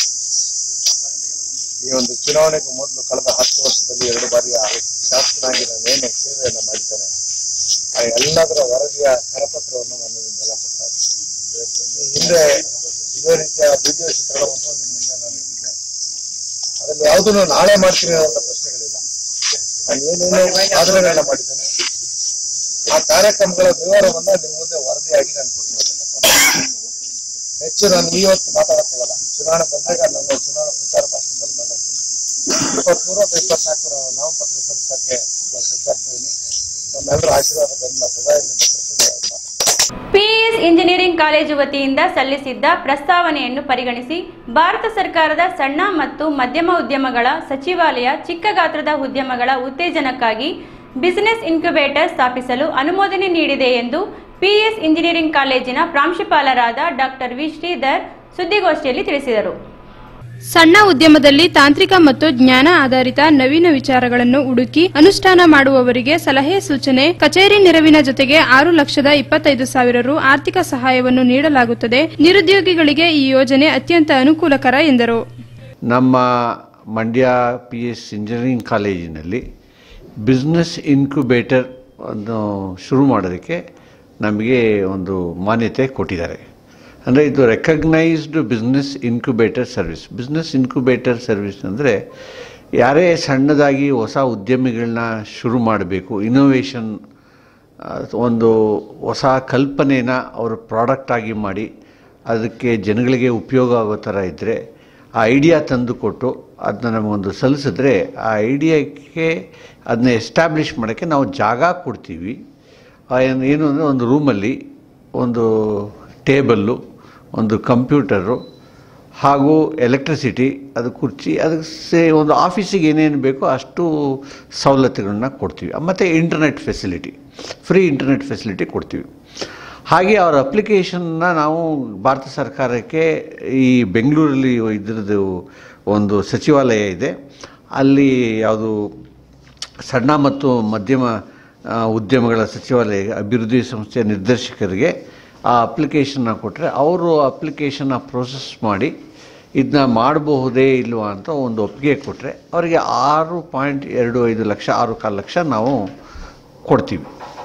ಈ ಒಂದು ಚುನಾವಣೆಗೂ ಮೊದಲು ಕಳೆದ ಹತ್ತು ವರ್ಷದಲ್ಲಿ ಎರಡು ಬಾರಿಯ ಶಾಸಕನಾಗಿ ನಾನು ಏನೇ ಸೇವೆಯನ್ನು ಮಾಡಿದ್ದೇನೆ ಆ ಎಲ್ಲದರ ವರದಿಯ ಕರಪತ್ರವನ್ನು ನಾನು ನಿಮ್ಗೆಲ್ಲ ಕೊಡ್ತಾ ಇದ್ದೀನಿ ಈ ಹಿಂದೆ ಇದೇ ರೀತಿಯ ವಿಡಿಯೋ ಚಿತ್ರಣವನ್ನು ನಿಮ್ಮ ಮುಂದೆ ನಾನು ಇಟ್ಟಿದ್ದೆ ಅದ್ರಲ್ಲಿ ಯಾವುದನ್ನು ನಾಳೆ ಮಾಡ್ತೀನಿ ಅನ್ನೋ ಪ್ರಶ್ನೆಗಳಿಲ್ಲ ನಾನು ಏನೇನು ಸಾಧನೆಗಳನ್ನ ಮಾಡಿದ್ದೇನೆ ಆ ಕಾರ್ಯಕ್ರಮಗಳ ವಿವರವನ್ನ ನಿಮ್ಮ ಮುಂದೆ ವರದಿಯಾಗಿ ನಾನು ಕೊಟ್ಟಿರ್ತಕ್ಕಂಥ ಹೆಚ್ಚು ನಾನು ಇವತ್ತು ಮಾತಾಡಕ್ ಹೋಗಲ್ಲ ಚುನಾವಣೆ ಬಂದಾಗ ನನ್ನ ಚುನಾವಣಾ ಪ್ರಚಾರ ಭಾಷಣದಲ್ಲಿ ಮಾತಾಡ್ತೀನಿ ಇಪ್ಪತ್ಮೂರು ಅಥವಾ ಇಪ್ಪತ್ನಾಲ್ಕು ನಾಮಪತ್ರ ಸಲ್ಲಿಸಕ್ಕೆ ನಾನು ಸಿದ್ಧಾಗ್ತಿದ್ದೀನಿ ನಮ್ಮೆಲ್ಲರ ಆಶೀರ್ವಾದ ಬೆನ್ನ ಸದಾ ಇರಲಿ ಅಂತ ಕೃತಜ್ಞತೆ. ಪಿಇಎಸ್ ಇಂಜಿನಿಯರಿಂಗ್ ಕಾಲೇಜು ವತಿಯಿಂದ ಸಲ್ಲಿಸಿದ್ದ ಪ್ರಸ್ತಾವನೆಯನ್ನು ಪರಿಗಣಿಸಿ ಭಾರತ ಸರ್ಕಾರದ ಸಣ್ಣ ಮತ್ತು ಮಧ್ಯಮ ಉದ್ಯಮಗಳ ಸಚಿವಾಲಯ ಚಿಕ್ಕ ಗಾತ್ರದ ಉದ್ಯಮಗಳ ಉತ್ತೇಜನಕ್ಕಾಗಿ ಬಿಸಿನೆಸ್ ಇನ್ಕ್ಯುಬೇಟರ್ ಸ್ಥಾಪಿಸಲು ಅನುಮೋದನೆ ನೀಡಿದೆ ಎಂದು ಪಿಇಎಸ್ ಇಂಜಿನಿಯರಿಂಗ್ ಕಾಲೇಜಿನ ಪ್ರಾಂಶುಪಾಲರಾದ ಡಾಕ್ಟರ್ ವಿ ಶ್ರೀಧರ್ ಸುದ್ದಿಗೋಷ್ಠಿಯಲ್ಲಿ ತಿಳಿಸಿದರು ಸಣ್ಣ ಉದ್ಯಮದಲ್ಲಿ ತಾಂತ್ರಿಕ ಮತ್ತು ಜ್ಞಾನ ಆಧಾರಿತ ನವೀನ ವಿಚಾರಗಳನ್ನು ಹುಡುಕಿ ಅನುಷ್ಠಾನ ಮಾಡುವವರಿಗೆ ಸಲಹೆ ಸೂಚನೆ ಕಚೇರಿ ನೆರವಿನ ಜೊತೆಗೆ ಆರು ಲಕ್ಷದ ಇಪ್ಪತ್ತೈದು ಸಾವಿರ ರು ಆರ್ಥಿಕ ಸಹಾಯವನ್ನು ನೀಡಲಾಗುತ್ತದೆ ನಿರುದ್ಯೋಗಿಗಳಿಗೆ ಈ ಯೋಜನೆ ಅತ್ಯಂತ ಅನುಕೂಲಕರ ಎಂದರು ನಮ್ಮ ಮಂಡ್ಯ ಪಿ ಎಸ್ ಇಂಜಿನಿಯರಿಂಗ್ ಕಾಲೇಜಿನಲ್ಲಿ ಬಿಸ್ನೆಸ್ ಇನ್ಕ್ಯುಬೇಟರ್ ಅನ್ನು ಶುರು ಮಾಡೋದಕ್ಕೆ ನಮಗೆ ಒಂದು ಮಾನ್ಯತೆ ಕೊಟ್ಟಿದ್ದಾರೆ ಅಂದರೆ ಇದು recognised business incubator service business incubator service ಅಂದರೆ ಯಾರೇ ಸಣ್ಣದಾಗಿ ಹೊಸ ಉದ್ಯಮಿಗಳನ್ನ ಶುರು ಮಾಡಬೇಕು ಇನೋವೇಷನ್ ಒಂದು ಹೊಸ ಕಲ್ಪನೆನ ಅವರು ಪ್ರಾಡಕ್ಟ್ ಆಗಿ ಮಾಡಿ ಅದಕ್ಕೆ ಜನಗಳಿಗೆ ಉಪಯೋಗ ಆಗೋ ಥರ ಇದ್ದರೆ ಆ ಐಡಿಯಾ ತಂದು ಕೊಟ್ಟು ಅದನ್ನ ನಮಗೊಂದು ಸಲ್ಲಿಸಿದ್ರೆ ಆ ಐಡಿಯಾಕ್ಕೆ ಅದನ್ನ ಎಸ್ಟಾಬ್ಲಿಷ್ ಮಾಡೋಕ್ಕೆ ನಾವು ಜಾಗ ಕೊಡ್ತೀವಿ ಆ ಏನ್- ಏನು ಅಂದರೆ ಒಂದು ರೂಮಲ್ಲಿ ಒಂದು ಟೇಬಲ್ಲು ಒಂದು ಕಂಪ್ಯೂಟರು ಹಾಗೂ ಎಲೆಕ್ಟ್ರಿಸಿಟಿ ಅದು ಕುರ್ಚಿ ಅದಕ್ಕೆ ಸೇ ಒಂದು ಆಫೀಸಿಗೆ ಏನೇನು ಬೇಕೋ ಅಷ್ಟು ಸವಲತ್ತುಗಳನ್ನ ಕೊಡ್ತೀವಿ ಮತ್ತು internet facility free internet facility ಕೊಡ್ತೀವಿ ಹಾಗೆ ಅವರ ಅಪ್ಲಿಕೇಶನ್ನ ನಾವು ಭಾರತ ಸರ್ಕಾರಕ್ಕೆ ಈ ಬೆಂಗಳೂರಲ್ಲಿ ಇದ್ರದ್ದು ಒಂದು ಸಚಿವಾಲಯ ಇದೆ ಅಲ್ಲಿ ಯಾವುದು ಸಣ್ಣ ಮತ್ತು ಮಧ್ಯಮ ಆ, ಉದ್ಯಮಗಳ ಸಚಿವಾಲಯ ಅಭಿವೃದ್ಧಿ ಸಂಸ್ಥೆಯ ನಿರ್ದೇಶಕರಿಗೆ ಆ ಅಪ್ಲಿಕೇಶನ್ನ ಕೊಟ್ಟರೆ ಅವರು ಅಪ್ಲಿಕೇಶನ್ನ ಪ್ರೋಸೆಸ್ ಮಾಡಿ ಇದನ್ನ ಮಾಡಬಹುದೇ ಇಲ್ವಾ ಅಂತ ಒಂದು ಒಪ್ಪಿಗೆ ಕೊಟ್ಟರೆ ಅವರಿಗೆ ಆರು ಪಾಯಿಂಟ್ ಎರಡು ಐದು ಲಕ್ಷ ಆರು ಕಾಲು ಲಕ್ಷ ನಾವು ಕೊಡ್ತೀವಿ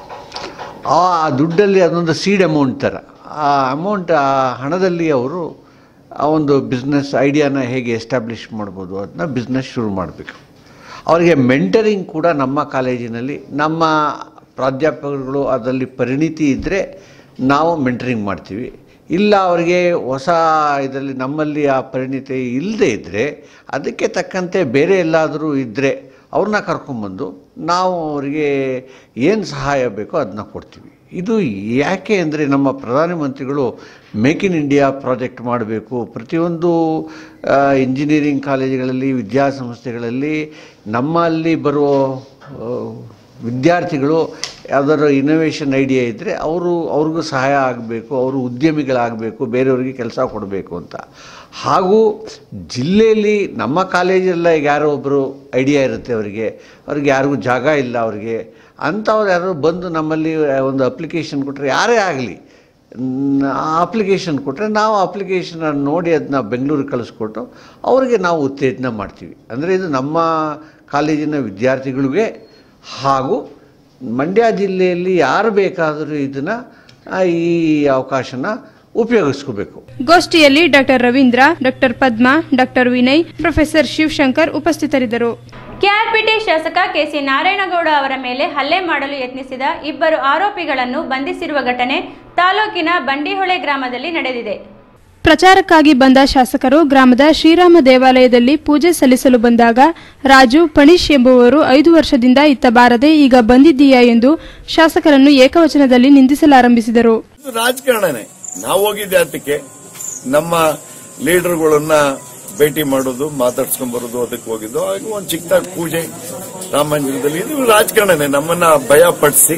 ಆ ದುಡ್ಡಲ್ಲಿ ಅದೊಂದು ಸೀಡ್ ಅಮೌಂಟ್ ಥರ ಆ ಅಮೌಂಟ್ ಆ ಹಣದಲ್ಲಿ ಅವರು ಆ ಒಂದು ಬಿಸ್ನೆಸ್ ಐಡಿಯಾನ ಹೇಗೆ ಎಸ್ಟಾಬ್ಲಿಷ್ ಮಾಡ್ಬೋದು ಅದನ್ನ ಬಿಸ್ನೆಸ್ ಶುರು ಮಾಡಬೇಕು ಅವರಿಗೆ ಮೆಂಟರಿಂಗ್ ಕೂಡ ನಮ್ಮ ಕಾಲೇಜಿನಲ್ಲಿ ನಮ್ಮ ಪ್ರಾಧ್ಯಾಪಕರುಗಳು ಅದರಲ್ಲಿ ಪರಿಣಿತಿ ಇದ್ದರೆ ನಾವು ಮೆಂಟರಿಂಗ್ ಮಾಡ್ತೀವಿ ಇಲ್ಲ ಅವರಿಗೆ ಹೊಸ ಇದರಲ್ಲಿ ನಮ್ಮಲ್ಲಿ ಆ ಪರಿಣಿತಿ ಇಲ್ಲದೆ ಇದ್ದರೆ ಅದಕ್ಕೆ ತಕ್ಕಂತೆ ಬೇರೆ ಎಲ್ಲಾದರೂ ಇದ್ದರೆ ಅವ್ರನ್ನ ಕರ್ಕೊಂಬಂದು ನಾವು ಅವರಿಗೆ ಏನು ಸಹಾಯ ಬೇಕೋ ಅದನ್ನ ಕೊಡ್ತೀವಿ ಇದು ಯಾಕೆ ಅಂದರೆ ನಮ್ಮ ಪ್ರಧಾನಮಂತ್ರಿಗಳು ಮೇಕ್ ಇನ್ ಇಂಡಿಯಾ ಪ್ರಾಜೆಕ್ಟ್ ಮಾಡಬೇಕು ಪ್ರತಿಯೊಂದು ಆ, ಇಂಜಿನಿಯರಿಂಗ್ ಕಾಲೇಜುಗಳಲ್ಲಿ ವಿದ್ಯಾಸಂಸ್ಥೆಗಳಲ್ಲಿ ನಮ್ಮಲ್ಲಿ ಬರುವ ಆ, ವಿದ್ಯಾರ್ಥಿಗಳು ಯಾವ್ದಾದ್ರು ಇನೋವೇಷನ್ ಐಡಿಯಾ ಇದ್ದರೆ ಅವರು ಅವ್ರಿಗೂ ಸಹಾಯ ಆಗಬೇಕು ಅವರು ಉದ್ಯಮಿಗಳಾಗಬೇಕು ಬೇರೆಯವ್ರಿಗೆ ಕೆಲಸ ಕೊಡಬೇಕು ಅಂತ ಹಾಗೂ ಜಿಲ್ಲೆಯಲ್ಲಿ ನಮ್ಮ ಕಾಲೇಜೆಲ್ಲ ಈಗ ಯಾರೋ ಒಬ್ಬರು ಐಡಿಯಾ ಇರುತ್ತೆ ಅವರಿಗೆ ಅವ್ರಿಗೆ ಯಾರಿಗೂ ಜಾಗ ಇಲ್ಲ ಅವರಿಗೆ ಅಂಥವ್ರು ಯಾರೋ ಬಂದು ನಮ್ಮಲ್ಲಿ ಒಂದು ಅಪ್ಲಿಕೇಶನ್ ಕೊಟ್ಟರೆ ಯಾರೇ ಆಗಲಿ ಆ ಅಪ್ಲಿಕೇಶನ್ ಕೊಟ್ಟರೆ ನಾವು ಅಪ್ಲಿಕೇಶನ್ ನೋಡಿ ಅದನ್ನ ಬೆಂಗಳೂರಿಗೆ ಕಳಿಸ್ಕೊಟ್ಟು ಅವರಿಗೆ ನಾವು ಉತ್ತೇಜನ ಮಾಡ್ತೀವಿ ಅಂದರೆ ಇದು ನಮ್ಮ ಕಾಲೇಜಿನ ವಿದ್ಯಾರ್ಥಿಗಳಿಗೆ ಹಾಗೂ ಮಂಡ್ಯ ಜಿಲ್ಲೆಯಲ್ಲಿ ಯಾರು ಬೇಕಾದರೂ ಇದನ್ನು ಈ ಅವಕಾಶನ ಉಪಯೋಗಿಸ್ಕೋಬೇಕು ಗೋಷ್ಠಿಯಲ್ಲಿ doctor Ravindra doctor Padma doctor Vinay professor Shivashankar ಉಪಸ್ಥಿತರಿದ್ದರು ಕೆಆರ್ಪೇಟೆ ಶಾಸಕ ಕೆಸಿ ನಾರಾಯಣಗೌಡ ಅವರ ಮೇಲೆ ಹಲ್ಲೆ ಮಾಡಲು ಯತ್ನಿಸಿದ ಇಬ್ಬರು ಆರೋಪಿಗಳನ್ನು ಬಂಧಿಸಿರುವ ಘಟನೆ ತಾಲೂಕಿನ ಬಂಡಿಹೊಳೆ ಗ್ರಾಮದಲ್ಲಿ ನಡೆದಿದೆ ಪ್ರಚಾರಕ್ಕಾಗಿ ಬಂದ ಶಾಸಕರು ಗ್ರಾಮದ ಶ್ರೀರಾಮ ದೇವಾಲಯದಲ್ಲಿ ಪೂಜೆ ಸಲ್ಲಿಸಲು ಬಂದಾಗ ರಾಜು ಪಣೀಶ್ ಎಂಬುವರು ಐದು ವರ್ಷದಿಂದ ಇತ್ತ ಬಾರದೆ ಈಗ ಬಂದಿದ್ದೀಯಾ ಎಂದು ಶಾಸಕರನ್ನು ಏಕವಚನದಲ್ಲಿ ನಿಂದಿಸಲಾರಂಭಿಸಿದರು ಇದು ರಾಜಕಾರಣನೇ ನಾವು ಹೋಗಿದ್ದೆ ಅದಕ್ಕೆ ನಮ್ಮ ಲೀಡರ್ಗಳನ್ನ ಭೇಟಿ ಮಾಡೋದು ಮಾತಾಡ್ಸ್ಕೊಂಡ್ ಬರೋದು ಅದಕ್ಕೆ ಹೋಗಿದ್ದು ಆಗ ಒಂದು ಚಿಕ್ಕದಾಗಿ ಪೂಜೆ ರಾಮ ಮಂದಿರದಲ್ಲಿ ಇದು ರಾಜಕಾರಣನೇ ನಮ್ಮನ್ನ ಭಯ ಪಡಿಸಿ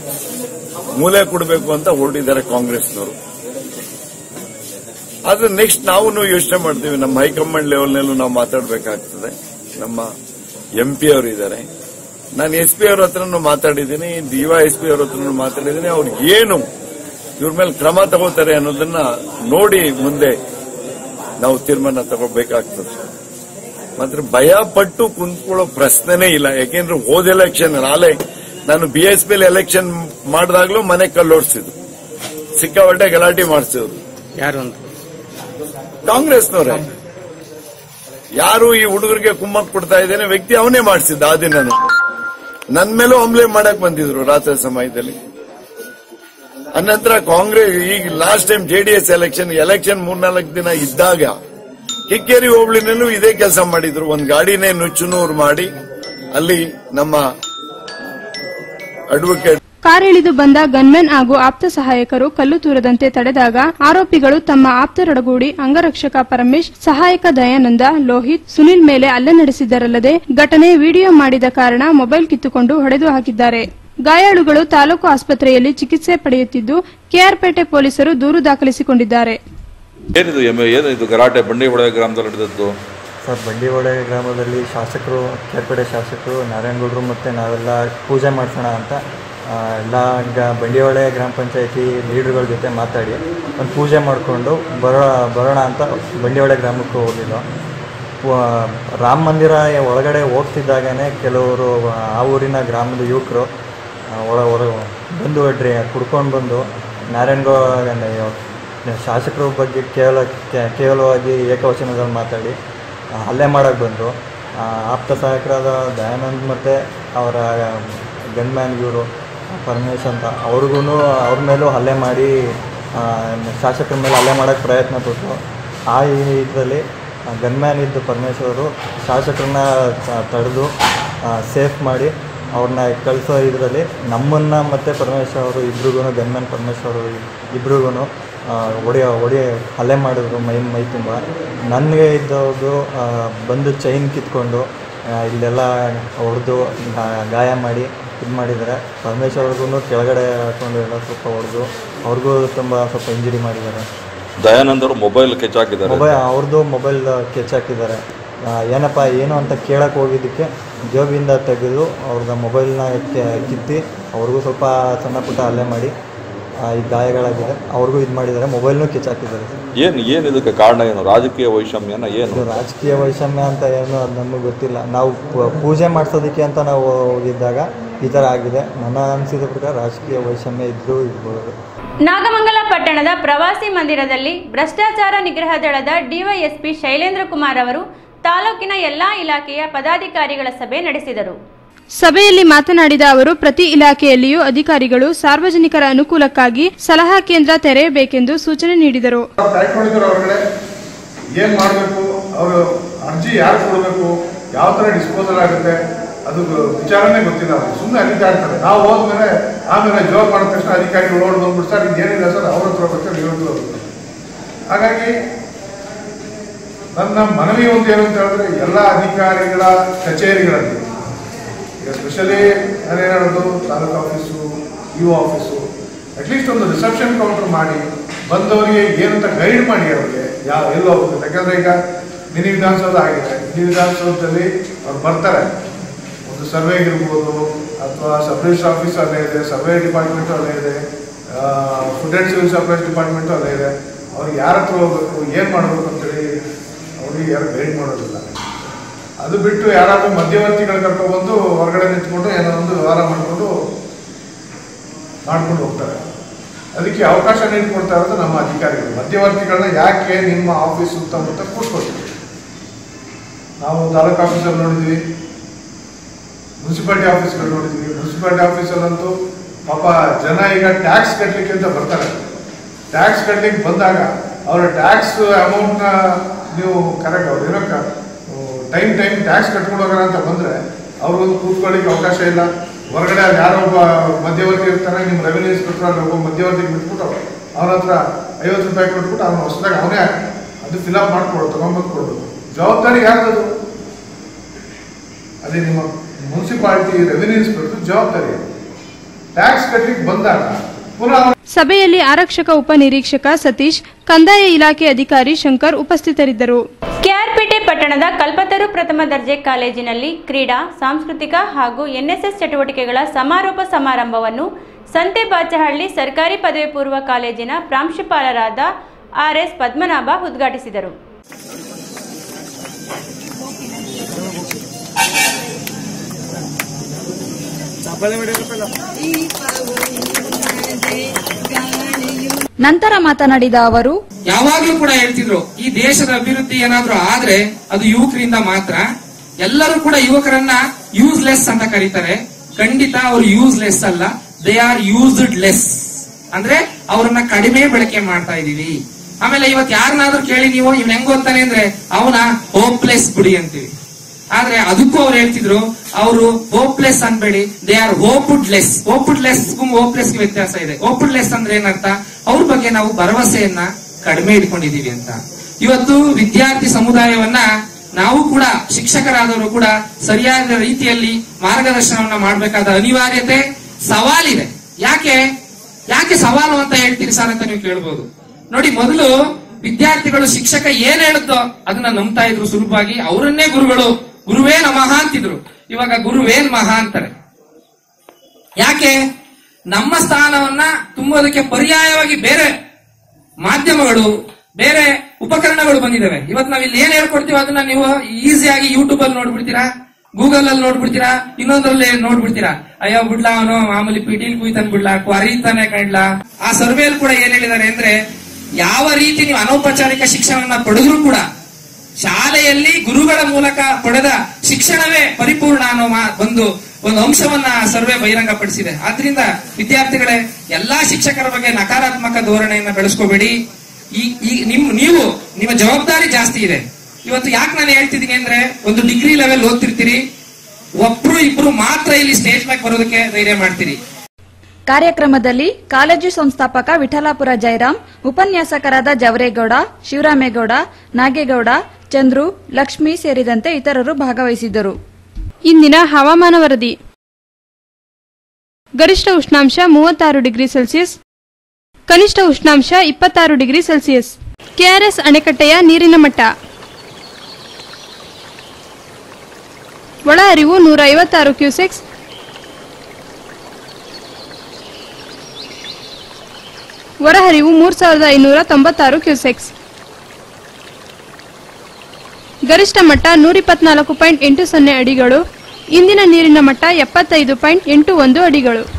ಮೂಲೆ ಕೊಡಬೇಕು ಅಂತ ಹೊರಟಿದ್ದಾರೆ ಕಾಂಗ್ರೆಸ್ನವರು ಆದ್ರೆ ನೆಕ್ಸ್ಟ್ ನಾವು ಯೋಚನೆ ಮಾಡ್ತೀವಿ ನಮ್ಮ ಹೈಕಮಾಂಡ್ ಲೆವೆಲ್ನಲ್ಲೂ ನಾವು ಮಾತಾಡಬೇಕಾಗ್ತದೆ ನಮ್ಮ ಎಂ ಪಿ ಅವರು ಇದ್ದಾರೆ ನಾನು ಎಸ್ ಪಿ ಅವ್ರ ಹತ್ರನೂ ಮಾತಾಡಿದ್ದೀನಿ ಡಿವೈ ಎಸ್ ಪಿ ಅವ್ರ ಹತ್ರನೂ ಮಾತಾಡಿದ್ದೀನಿ ಅವ್ರಿಗೆ ಏನು ಇವ್ರ ಮೇಲೆ ಕ್ರಮ ತಗೋತಾರೆ ಅನ್ನೋದನ್ನ ನೋಡಿ ಮುಂದೆ ನಾವು ತೀರ್ಮಾನ ತಗೋಬೇಕಾಗ್ತದೆ ಮಾತ್ರ ಭಯ ಪಟ್ಟು ಕುಂತ್ಕೊಳ್ಳೋ ಪ್ರಶ್ನೆನೇ ಇಲ್ಲ ಯಾಕೆಂದ್ರೆ ಹೋದ ಎಲೆಕ್ಷನ್ ನಾಳೆ ನಾನು ಬಿ ಎಸ್ ಪಿ ಎಲೆಕ್ಷನ್ ಮಾಡಿದಾಗ್ಲೂ ಮನೆ ಕಲ್ಲೋಡ್ಸಿದ್ರು ಸಿಕ್ಕಾಪಟ್ಟೆ ಗಲಾಟೆ ಮಾಡಿಸಿದ್ರು ಯಾರು ಅಂತ ಕಾಂಗ್ರೆಸ್ನವರೇ ಯಾರು ಈ ಹುಡುಗರಿಗೆ ಕುಮ್ಮಕ್ ಕೊಡ್ತಾ ಇದ್ದೇನೆ ವ್ಯಕ್ತಿ ಅವನೇ ಮಾಡಿಸಿದ್ದ ಆ ದಿನನು ನನ್ ಮೇಲೂ ಹಮ್ಲೆ ಮಾಡಕ್ ಬಂದಿದ್ರು ರಾತ್ರಿ ಸಮಯದಲ್ಲಿ ಅನಂತರ ಕಾಂಗ್ರೆಸ್ ಈಗ last time JDS election election ಮೂರ್ನಾಲ್ಕು ದಿನ ಇದ್ದಾಗ ಕಿಕ್ಕೇರಿ ಹೋಬಳಿನಲ್ಲೂ ಇದೇ ಕೆಲಸ ಮಾಡಿದ್ರು ಒಂದ್ ಗಾಡಿನೇ ನುಚ್ಚುನೂರು ಮಾಡಿ ಅಲ್ಲಿ ನಮ್ಮ ಅಡ್ವೊಕೇಟ್ ಕಾರಿಳಿದು ಬಂದ ಗನ್ಮೆನ್ ಹಾಗೂ ಆಪ್ತ ಸಹಾಯಕರು ಕಲ್ಲು ತೂರದಂತೆ ತಡೆದಾಗ ಆರೋಪಿಗಳು ತಮ್ಮ ಆಪ್ತರೊಡಗೂಡಿ ಅಂಗರಕ್ಷಕ ಪರಮೇಶ್ ಸಹಾಯಕ ದಯಾನಂದ ಲೋಹಿತ್ ಸುನಿಲ್ ಮೇಲೆ ಹಲ್ಲೆ ನಡೆಸಿದ್ದರಲ್ಲದೆ ಘಟನೆ ವಿಡಿಯೋ ಮಾಡಿದ ಕಾರಣ ಮೊಬೈಲ್ ಕಿತ್ತುಕೊಂಡು ಹೊಡೆದು ಹಾಕಿದ್ದಾರೆ ಗಾಯಾಳುಗಳು ತಾಲೂಕು ಆಸ್ಪತ್ರೆಯಲ್ಲಿ ಚಿಕಿತ್ಸೆ ಪಡೆಯುತ್ತಿದ್ದು ಕೆಆರ್ಪೇಟೆ ಪೊಲೀಸರು ದೂರು ದಾಖಲಿಸಿಕೊಂಡಿದ್ದಾರೆ ಏನಿದು ಎಮ್ಮೆ ಏನು ಇದು ಗಲಾಟೆ ಬಂಡಿಹೊಳೆ ಗ್ರಾಮದಲ್ಲಿ ನಡೆದದ್ದು ಸರ್ ಬಂಡಿಹೊಳೆ ಗ್ರಾಮದಲ್ಲಿ ಶಾಸಕರು ಕೇರ್ಪೇಟೆ ಶಾಸಕರು ನಾರಾಯಣಗೌಡರು ಮತ್ತು ನಾವೆಲ್ಲ ಪೂಜೆ ಮಾಡಿಸೋಣ ಅಂತ ಆ, ಎಲ್ಲ ಗ ಬಂಡಿಹೊಳೆ ಗ್ರಾಮ ಪಂಚಾಯತಿ ಲೀಡರ್ಗಳ ಜೊತೆ ಮಾತಾಡಿ ಒಂದು ಪೂಜೆ ಮಾಡಿಕೊಂಡು ಬರೋ ಬರೋಣ ಅಂತ ಬಂಡಿಹೊಳೆ ಗ್ರಾಮಕ್ಕೆ ಹೋಗಿದ್ದು ವ- ರಾಮ ಮಂದಿರ ಒಳಗಡೆ ಹೋಗ್ತಿದ್ದಾಗನೇ ಕೆಲವರು ಆ ಊರಿನ ಗ್ರಾಮದ ಯುವಕರು ಒಳ ಹೊರ ಬಂದು ಡ್ರಿ ಕುಡ್ಕೊಂಡು ಬಂದು ನಾರಾಯಣಗೌಡ ಶಾಸಕರ ಬಗ್ಗೆ ಕೇವಲ ಕೇ- ಕೇವಲವಾಗಿ ಏಕವಚನದಲ್ಲಿ ಮಾತಾಡಿ ಆ, ಹಲ್ಲೆ ಮಾಡೋಕ್ಕೆ ಬಂದರು ಆಪ್ತ ಸಹಾಯಕರಾದ ದಯಾನಂದ್ ಮತ್ತು ಅವರ ಗನ್ಮ್ಯಾನ್ ಇವರು ಪರಮೇಶ್ ಅಂತ ಅವ್ರಿಗೂ ಅವ್ರ ಮೇಲೂ ಹಲ್ಲೆ ಮಾಡಿ ಆ, ಶಾಸಕರ ಮೇಲೆ ಹಲ್ಲೆ ಮಾಡೋಕ್ಕೆ ಪ್ರಯತ್ನ ಪಟ್ಟರು ಆ ಇದರಲ್ಲಿ ಗನ್ಮ್ಯಾನ್ ಇದ್ದು ಪರಮೇಶ್ ಅವರು ಶಾಸಕರನ್ನ ತ- ತಡೆದು ಸೇಫ್ ಮಾಡಿ ಅವ್ರನ್ನ ಕಳಿಸೋ ಇದರಲ್ಲಿ ನಮ್ಮನ್ನು ಮತ್ತು ಪರಮೇಶ್ ಅವರು ಇಬ್ರಿಗೂ ಗನ್ಮ್ಯಾನ್ ಪರಮೇಶ್ ಅವರು ಇಬ್ರಿಗೂ ಹೊಡೆಯ ಹೊಡೆಯ ಹಲ್ಲೆ ಮಾಡಿದ್ರು ಮೈ ಮೈ ತುಂಬ ನನಗೆ ಇದ್ದವ್ರದ್ದು ಆ, ಬಂದು ಚೈನ್ ಕಿತ್ಕೊಂಡು ಆ, ಇಲ್ಲೆಲ್ಲ ಹೊಡೆದು ಗಾಯ ಮಾಡಿ ಇದು ಮಾಡಿದ್ದಾರೆ ಪರಮೇಶ್ ಅವ್ರಿಗೂ ಕೆಳಗಡೆ ಹಾಕೊಂಡು ಎಲ್ಲ ಸ್ವಲ್ಪ ಹೊಡೆದು ಅವ್ರಿಗೂ ತುಂಬ ಸ್ವಲ್ಪ ಇಂಜುರಿ ಮಾಡಿದ್ದಾರೆ ದಯಾನಂದ್ ಅವರು ಮೊಬೈಲ್ ಕೆಚ್ಚಾಕಿದ್ದಾರೆ ಮೊಬೈಲ್ ಅವ್ರದ್ದು ಮೊಬೈಲ್ ಕೆಚ್ಚಾಕಿದ್ದಾರೆ ಆ, ಏನಪ್ಪ ಏನು ಅಂತ ಕೇಳಕ್ಕೆ ಹೋಗಿದ್ದಕ್ಕೆ ಜೋಬಿಂದ ತೆಗೆದು ಅವ್ರದ್ದು ಮೊಬೈಲ್ನ ಕಿತ್ತಿ ಅವ್ರಿಗೂ ಸ್ವಲ್ಪ ಸಣ್ಣ ಪುಟ್ಟ ಹಲ್ಲೆ ಮಾಡಿ ಆ, ಈ ಗಾಯಗಳಾಗಿದೆ ಅವ್ರಿಗೂ ಇದು ಮಾಡಿದ್ದಾರೆ ಮೊಬೈಲ್ನೂ ಕಿಚ್ಚಾಕಿದ್ದಾರೆ ಏನು ಏನು ಇದಕ್ಕೆ ಕಾರಣ ಏನು ರಾಜಕೀಯ ವೈಷಮ್ಯನ ಏನು ಇದು ರಾಜಕೀಯ ವೈಷಮ್ಯ ಅಂತ ಏನು ಅದು ನಮಗೆ ಗೊತ್ತಿಲ್ಲ ನಾವು ಪೂ- ಪೂಜೆ ಮಾಡಿಸೋದಕ್ಕೆ ಅಂತ ನಾವು ಹೋಗಿದ್ದಾಗ ಈ ಥರ ಆಗಿದೆ ನನ್ನ ಅನಿಸಿದ ಪ್ರಕಾರ ರಾಜಕೀಯ ವೈಷಮ್ಯ ಇದ್ದರೂ ಇರ್ಬೋದು ನಾಗಮಂಗಲ ಪಟ್ಟಣದ ಪ್ರವಾಸಿ ಮಂದಿರದಲ್ಲಿ ಭ್ರಷ್ಟಾಚಾರ ನಿಗ್ರಹ ದಳದ ಡಿವೈಎಸ್ಪಿ ಶೈಲೇಂದ್ರ ಕುಮಾರ್ ಅವರು ತಾಲೂಕಿನ ಎಲ್ಲಾ ಇಲಾಖೆಯ ಪದಾಧಿಕಾರಿಗಳ ಸಭೆ ನಡೆಸಿದರು ಸಭೆಯಲ್ಲಿ ಮಾತನಾಡಿದ ಅವರು ಪ್ರತಿ ಇಲಾಖೆಯಲ್ಲಿಯೂ ಅಧಿಕಾರಿಗಳು ಸಾರ್ವಜನಿಕರ ಅನುಕೂಲಕ್ಕಾಗಿ ಸಲಹಾ ಕೇಂದ್ರ ತೆರೆಯಬೇಕೆಂದು ಸೂಚನೆ ನೀಡಿದರು ಕಾಯ್ಕೊಂಡಿದ್ರು ಹೊರಗಡೆ ಏನ್ ಮಾಡಬೇಕು ಅವರು ಅರ್ಜಿ ಯಾರು ಕೊಡಬೇಕು ಯಾವ ತರ ಡಿಸ್ಪೋಸಲ್ ಆಗುತ್ತೆ ಅದು ವಿಚಾರನೇ ಗೊತ್ತಿಲ್ಲ ಅವ್ರಿಗೆ ಸುಮ್ಮನೆ ಅಧಿಕಾರಿತಾರೆ ನಾವು ಹೋದ್ಮೇಲೆ ಆಮೇಲೆ ಜವಾಬ್ ಮಾಡಿದ ತಕ್ಷಣ ಅಧಿಕಾರಿಗಳು ಓಡ್ ಬಂದ್ಬಿಟ್ಟು ಸರ್ ಇದೇನಿಲ್ಲ ಸರ್ ಅವ್ರ ಹತ್ರ ಬರ್ತಾರೆ ಇವ್ರ ಹತ್ರ ಹೋಗ್ತಾರೆ ಹಾಗಾಗಿ ನನ್ನ ಮನವಿ ಒಂದು ಏನು ಅಂತ ಹೇಳಿದ್ರೆ ಎಲ್ಲ ಅಧಿಕಾರಿಗಳ ಕಚೇರಿಗಳಲ್ಲಿ ಈಗ ಸ್ಪೆಷಲಿ ನಾನೇನು ಹೇಳೋದು taluk office EO office at least ಒಂದು ರಿಸೆಪ್ಷನ್ ಕೌಂಟರ್ ಮಾಡಿ ಬಂದವರಿಗೆ ಏನಂತ ಗೈಡ್ ಮಾಡಿ ಅವ್ರಿಗೆ ಯಾವ ಎಲ್ಲೋ ಹೋಗ್ಬೇಕು ಯಾಕಂದ್ರೆ ಈಗ ಮಿನಿ ವಿಧಾನಸೌಧ ಆಗಿದೆ ಮಿನಿ ವಿಧಾನಸೌಧದಲ್ಲಿ ಅವ್ರು ಬರ್ತಾರೆ ಒಂದು ಸರ್ವೆಗಿರ್ಬೋದು ಅಥವಾ ಸಬ್ ರಿಜಿಸ್ಟರ್ ಆಫೀಸ್ ಅಲ್ಲೇ ಇದೆ ಸರ್ವೆ ಡಿಪಾರ್ಟ್ಮೆಂಟ್ ಅಲ್ಲೇ ಇದೆ food and civil supplies department ಅಲ್ಲೇ ಇದೆ ಅವ್ರಿಗೆ ಯಾರ ಹತ್ರ ಹೋಗ್ಬೇಕು ಏನು ಮಾಡಬೇಕು ಅಂತೇಳಿ ಅವ್ರಿಗೆ ಯಾರು ಗೈಡ್ ಮಾಡೋದಿಲ್ಲ ಅದು ಬಿಟ್ಟು ಯಾರಾದ್ರೂ ಮಧ್ಯವರ್ತಿಗಳು ಕರ್ಕೊಂಡ್ಬಂದು ಹೊರಗಡೆ ನಿಂತ್ಕೊಂಡು ಏನೋ ಒಂದು ವ್ಯವಹಾರ ಮಾಡಿಕೊಂಡು ಮಾಡ್ಕೊಂಡು ಹೋಗ್ತಾರೆ ಅದಕ್ಕೆ ಅವಕಾಶ ನೀಡಿಕೊಡ್ತಾ ಇರೋದು ನಮ್ಮ ಅಧಿಕಾರಿಗಳು ಮಧ್ಯವರ್ತಿಗಳನ್ನ ಯಾಕೆ ನಿಮ್ಮ ಆಫೀಸ್ ಸುತ್ತಮುತ್ತ ಕೂತ್ಕೊಳ್ತೀವಿ ನಾವು ತಾಲೂಕು ಆಫೀಸಲ್ಲಿ ನೋಡಿದ್ವಿ ಮುನ್ಸಿಪಾಲಿಟಿ ಆಫೀಸ್ಗಳು ನೋಡಿದ್ವಿ ಮುನ್ಸಿಪಾಲಿಟಿ ಆಫೀಸಲ್ಲಂತೂ ಪಾಪ ಜನ ಈಗ ಟ್ಯಾಕ್ಸ್ ಕಟ್ಟಲಿಕ್ಕೆ ಅಂತ ಬರ್ತಾರೆ ಟ್ಯಾಕ್ಸ್ ಕಟ್ಲಿಕ್ಕೆ ಬಂದಾಗ ಅವರ ಟ್ಯಾಕ್ಸ್ ಅಮೌಂಟ್ನ ನೀವು ಕರೆಕ್ಟ್ ಅವ್ರು ಏನೋ ಟೈಮ್ ಟೈಮ್ ಟ್ಯಾಕ್ಸ್ ಕಟ್ಕೊಂಡು ಹೋಗೋಣ ಅಂತ ಬಂದ್ರೆ ಅವ್ರಿಗೊಂದು ಕೂತ್ಕೊಳ್ಳಿಕ್ಕೆ ಅವಕಾಶ ಇಲ್ಲ ಹೊರಗಡೆ ಅಲ್ಲಿ ಯಾರೋ ಒಬ್ಬ ಮಧ್ಯವರ್ತಿ ಇರ್ತಾನೆ ನಿಮ್ಮ ರೆವಿನ್ಯೂ ಇನ್ಸ್ಪೆಕ್ಟರ್ ಅಲ್ಲಿ ಒಬ್ಬ ಮಧ್ಯವರ್ತಿಗೆ ಬಿಟ್ಬಿಟ್ಟು ಅವನ ಹತ್ರ ಐವತ್ತು ರೂಪಾಯಿ ಕೊಟ್ಬಿಟ್ಟು ಅವನು ಹೊಸದಾಗ ಅವನೇ ಅದು ಫಿಲಪ್ ಮಾಡ್ಕೊಡು ತಗೊಂಡ್ಬಂದು ಕೊಡೋದು ಜವಾಬ್ದಾರಿ ಯಾರ್ದದು ಅದೇ ನಿಮ್ಮ ಮುನ್ಸಿಪಾಲಿಟಿ ರೆವಿನ್ಯೂ ಇನ್ಸ್ಪೆಕ್ಟರ್ ಜವಾಬ್ದಾರಿ ಟ್ಯಾಕ್ಸ್ ಕಟ್ಲಿಕ್ಕೆ ಬಂದಾಗ ಪುನಃ ಅವ್ನು ಸಭೆಯಲ್ಲಿ ಆರಕ್ಷಕ ಉಪನಿರೀಕ್ಷಕ ಸತೀಶ್ ಕಂದಾಯ ಇಲಾಖೆ ಅಧಿಕಾರಿ ಶಂಕರ್ ಉಪಸ್ಥಿತರಿದ್ದರು ಕೆಆರ್ಪೇಟೆ ಪಟ್ಟಣದ ಕಲ್ಪತರು ಪ್ರಥಮ ದರ್ಜೆ ಕಾಲೇಜಿನಲ್ಲಿ ಕ್ರೀಡಾ ಸಾಂಸ್ಕೃತಿಕ ಹಾಗೂ ಎನ್ಎಸ್ಎಸ್ ಚಟುವಟಿಕೆಗಳ ಸಮಾರೋಪ ಸಮಾರಂಭವನ್ನು ಸಂತೆಬಾಚಹಳ್ಳಿ ಸರ್ಕಾರಿ ಪದವಿ ಪೂರ್ವ ಕಾಲೇಜಿನ ಪ್ರಾಂಶುಪಾಲರಾದ ಆರ್ಎಸ್ ಪದ್ಮನಾಭ ಉದ್ಘಾಟಿಸಿದರು ನಂತರ ಮಾತನಾಡಿದ ಅವರು ಯಾವಾಗ್ಲೂ ಕೂಡ ಹೇಳ್ತಿದ್ರು ಈ ದೇಶದ ಅಭಿವೃದ್ಧಿ ಏನಾದ್ರೂ ಆದ್ರೆ ಅದು ಯುವಕರಿಂದ ಮಾತ್ರ ಎಲ್ಲರೂ ಕೂಡ ಯುವಕರನ್ನ ಯೂಸ್ಲೆಸ್ ಅಂತ ಕರೀತಾರೆ ಖಂಡಿತ ಅವರು ಯೂಸ್ಲೆಸ್ ಅಲ್ಲ ದೇ ಆರ್ ಯೂಸ್ಡ್ ಲೆಸ್ ಅಂದ್ರೆ ಅವ್ರನ್ನ ಕಡಿಮೆ ಬಳಕೆ ಮಾಡ್ತಾ ಇದೀವಿ ಆಮೇಲೆ ಇವತ್ ಯಾರನ್ನಾದ್ರೂ ಕೇಳಿ ನೀವು ಇವ್ನ ಹೆಂಗ್ ಓದ್ತಾನೆ ಅಂದ್ರೆ ಅವನ ಹೋಪ್ಲೆಸ್ ಬಿಡಿ ಅಂತೀವಿ ಆದ್ರೆ ಅದಕ್ಕೂ ಅವ್ರು ಹೇಳ್ತಿದ್ರು ಅವರು ಹೋಪ್ಲೆಸ್ ಅನ್ಬೇಡಿ they are hoped less hoped less hopeless ವ್ಯತ್ಯಾಸ ಇದೆ ಹೋಪ್ಡ್ ಲೆಸ್ ಅಂದ್ರೆ ಏನರ್ಥ ಅವ್ರ ಬಗ್ಗೆ ನಾವು ಭರವಸೆಯನ್ನ ಕಡಿಮೆ ಇಟ್ಕೊಂಡಿದೀವಿ ಅಂತ ಇವತ್ತು ವಿದ್ಯಾರ್ಥಿ ಸಮುದಾಯವನ್ನ ನಾವು ಕೂಡ ಶಿಕ್ಷಕರಾದವರು ಕೂಡ ಸರಿಯಾದ ರೀತಿಯಲ್ಲಿ ಮಾರ್ಗದರ್ಶನವನ್ನ ಮಾಡಬೇಕಾದ ಅನಿವಾರ್ಯತೆ ಸವಾಲಿದೆ ಯಾಕೆ ಯಾಕೆ ಸವಾಲು ಅಂತ ಹೇಳ್ತೀರಿ ಸರ್ ಅಂತ ನೀವು ಕೇಳ್ಬೋದು ನೋಡಿ ಮೊದಲು ವಿದ್ಯಾರ್ಥಿಗಳು ಶಿಕ್ಷಕ ಏನ್ ಹೇಳುತ್ತೋ ಅದನ್ನ ನಂಬ್ತಾ ಇದ್ರು ಸುಲಭವಾಗಿ ಅವರನ್ನೇ ಗುರುಗಳು ಗುರುವೇ ನಮಃ ಅಂತಿದ್ರು ಇವಾಗ ಗುರುವೇನ್ ಮಹಾ ಅಂತಾರೆ ಯಾಕೆ ನಮ್ಮ ಸ್ಥಾನವನ್ನ ತುಂಬುವುದಕ್ಕೆ ಪರ್ಯಾಯವಾಗಿ ಬೇರೆ ಮಾಧ್ಯಮಗಳು ಬೇರೆ ಉಪಕರಣಗಳು ಬಂದಿದ್ದಾವೆ ಇವತ್ತು ನಾವ್ ಇಲ್ಲಿ ಏನ್ ಹೇಳ್ಕೊಡ್ತೀವಿ ಅದನ್ನ ನೀವು ಈಸಿಯಾಗಿ ಯೂಟ್ಯೂಬ್ ಅಲ್ಲಿ ನೋಡ್ಬಿಡ್ತೀರಾ ಗೂಗಲ್ ಅಲ್ಲಿ ನೋಡ್ಬಿಡ್ತೀರಾ ಇನ್ನೊಂದ್ರಲ್ಲಿ ನೋಡ್ಬಿಡ್ತೀರಾ ಅಯ್ಯೋ ಬಿಡ್ಲ ಅವನು ಮಾಮೂಲಿ ಪಿಟೀಲ್ ಕುಯ್ತಾನೆ ಬಿಡ್ಲಾ ಕ್ವರೀತಾನೆ ಕಂಡ್ಲಾ ಆ ಸರ್ವೆಯಲ್ಲಿ ಕೂಡ ಏನ್ ಹೇಳಿದ್ದಾರೆ ಅಂದ್ರೆ ಯಾವ ರೀತಿ ನೀವು ಅನೌಪಚಾರಿಕ ಶಿಕ್ಷಣವನ್ನ ಪಡೆದ್ರು ಕೂಡ ಶಾಲೆಯಲ್ಲಿ ಗುರುಗಳ ಮೂಲಕ ಪಡೆದ ಶಿಕ್ಷಣವೇ ಪರಿಪೂರ್ಣ ಅನ್ನೋ ಮಾ- ಒಂದು ಒಂದು ಅಂಶವನ್ನ ಸರ್ವೆ ಬಹಿರಂಗಪಡಿಸಿದೆ ಆದ್ರಿಂದ ವಿದ್ಯಾರ್ಥಿಗಳೇ ಎಲ್ಲಾ ಶಿಕ್ಷಕರ ಬಗ್ಗೆ ನಕಾರಾತ್ಮಕ ಧೋರಣೆಯನ್ನ ಬೆಳೆಸ್ಕೋಬೇಡಿ ಈ ಈ ನಿಮ್ ನೀವು ನಿಮ್ಮ ಜವಾಬ್ದಾರಿ ಜಾಸ್ತಿ ಇದೆ ಇವತ್ತು ಯಾಕೆ ನಾನು ಹೇಳ್ತಿದ್ದೀನಿ ಅಂದ್ರೆ ಒಂದು ಡಿಗ್ರಿ ಲೆವೆಲ್ ಓದ್ತಿರ್ತೀರಿ ಒಬ್ರು ಇಬ್ರು ಮಾತ್ರ ಇಲ್ಲಿ ಸ್ಟೇಜ್ ಮೇಲೆ ಬರೋದಕ್ಕೆ ಧೈರ್ಯ ಮಾಡ್ತೀರಿ ಕಾರ್ಯಕ್ರಮದಲ್ಲಿ ಕಾಲೇಜು ಸಂಸ್ಥಾಪಕ ವಿಠಲಾಪುರ ಜಯರಾಮ್ ಉಪನ್ಯಾಸಕರಾದ ಜವರೇಗೌಡ ಶಿವರಾಮೇಗೌಡ ನಾಗೇಗೌಡ ಚಂದ್ರು ಲಕ್ಷ್ಮಿ ಸೇರಿದಂತೆ ಇತರರು ಭಾಗವಹಿಸಿದ್ದರು ಇಂದಿನ ಹವಾಮಾನ ವರದಿ ಗರಿಷ್ಠ ಉಷ್ಣಾಂಶ ಮೂವತ್ತಾರು ಡಿಗ್ರಿ ಸೆಲ್ಸಿಯಸ್ ಕನಿಷ್ಠ ಉಷ್ಣಾಂಶ ಇಪ್ಪತ್ತಾರು ಡಿಗ್ರಿ ಸೆಲ್ಸಿಯಸ್ ಕೆಆರ್ಎಸ್ ಅಣೆಕಟ್ಟೆಯ ನೀರಿನ ಮಟ್ಟ ಒಳ ಹರಿವು ನೂರ ಐವತ್ತಾರು ಕ್ಯೂಸೆಕ್ಸ್ ಹೊರಹರಿವು ಮೂರ್ ಸಾವಿರದ ಐನೂರ ತೊಂಬತ್ತಾರು ಕ್ಯೂಸೆಕ್ಸ್ ಗರಿಷ್ಠ ಮಟ್ಟ ನೂರಿಪ್ಪತ್ನಾಲ್ಕು ಪಾಯಿಂಟ್ ಎಂಟು ಸೊನ್ನೆ ಅಡಿಗಳು ಇಂದಿನ ನೀರಿನ ಮಟ್ಟ ಎಪ್ಪತ್ತೈದು ಪಾಯಿಂಟ್ ಎಂಟು ಒಂದು ಅಡಿಗಳು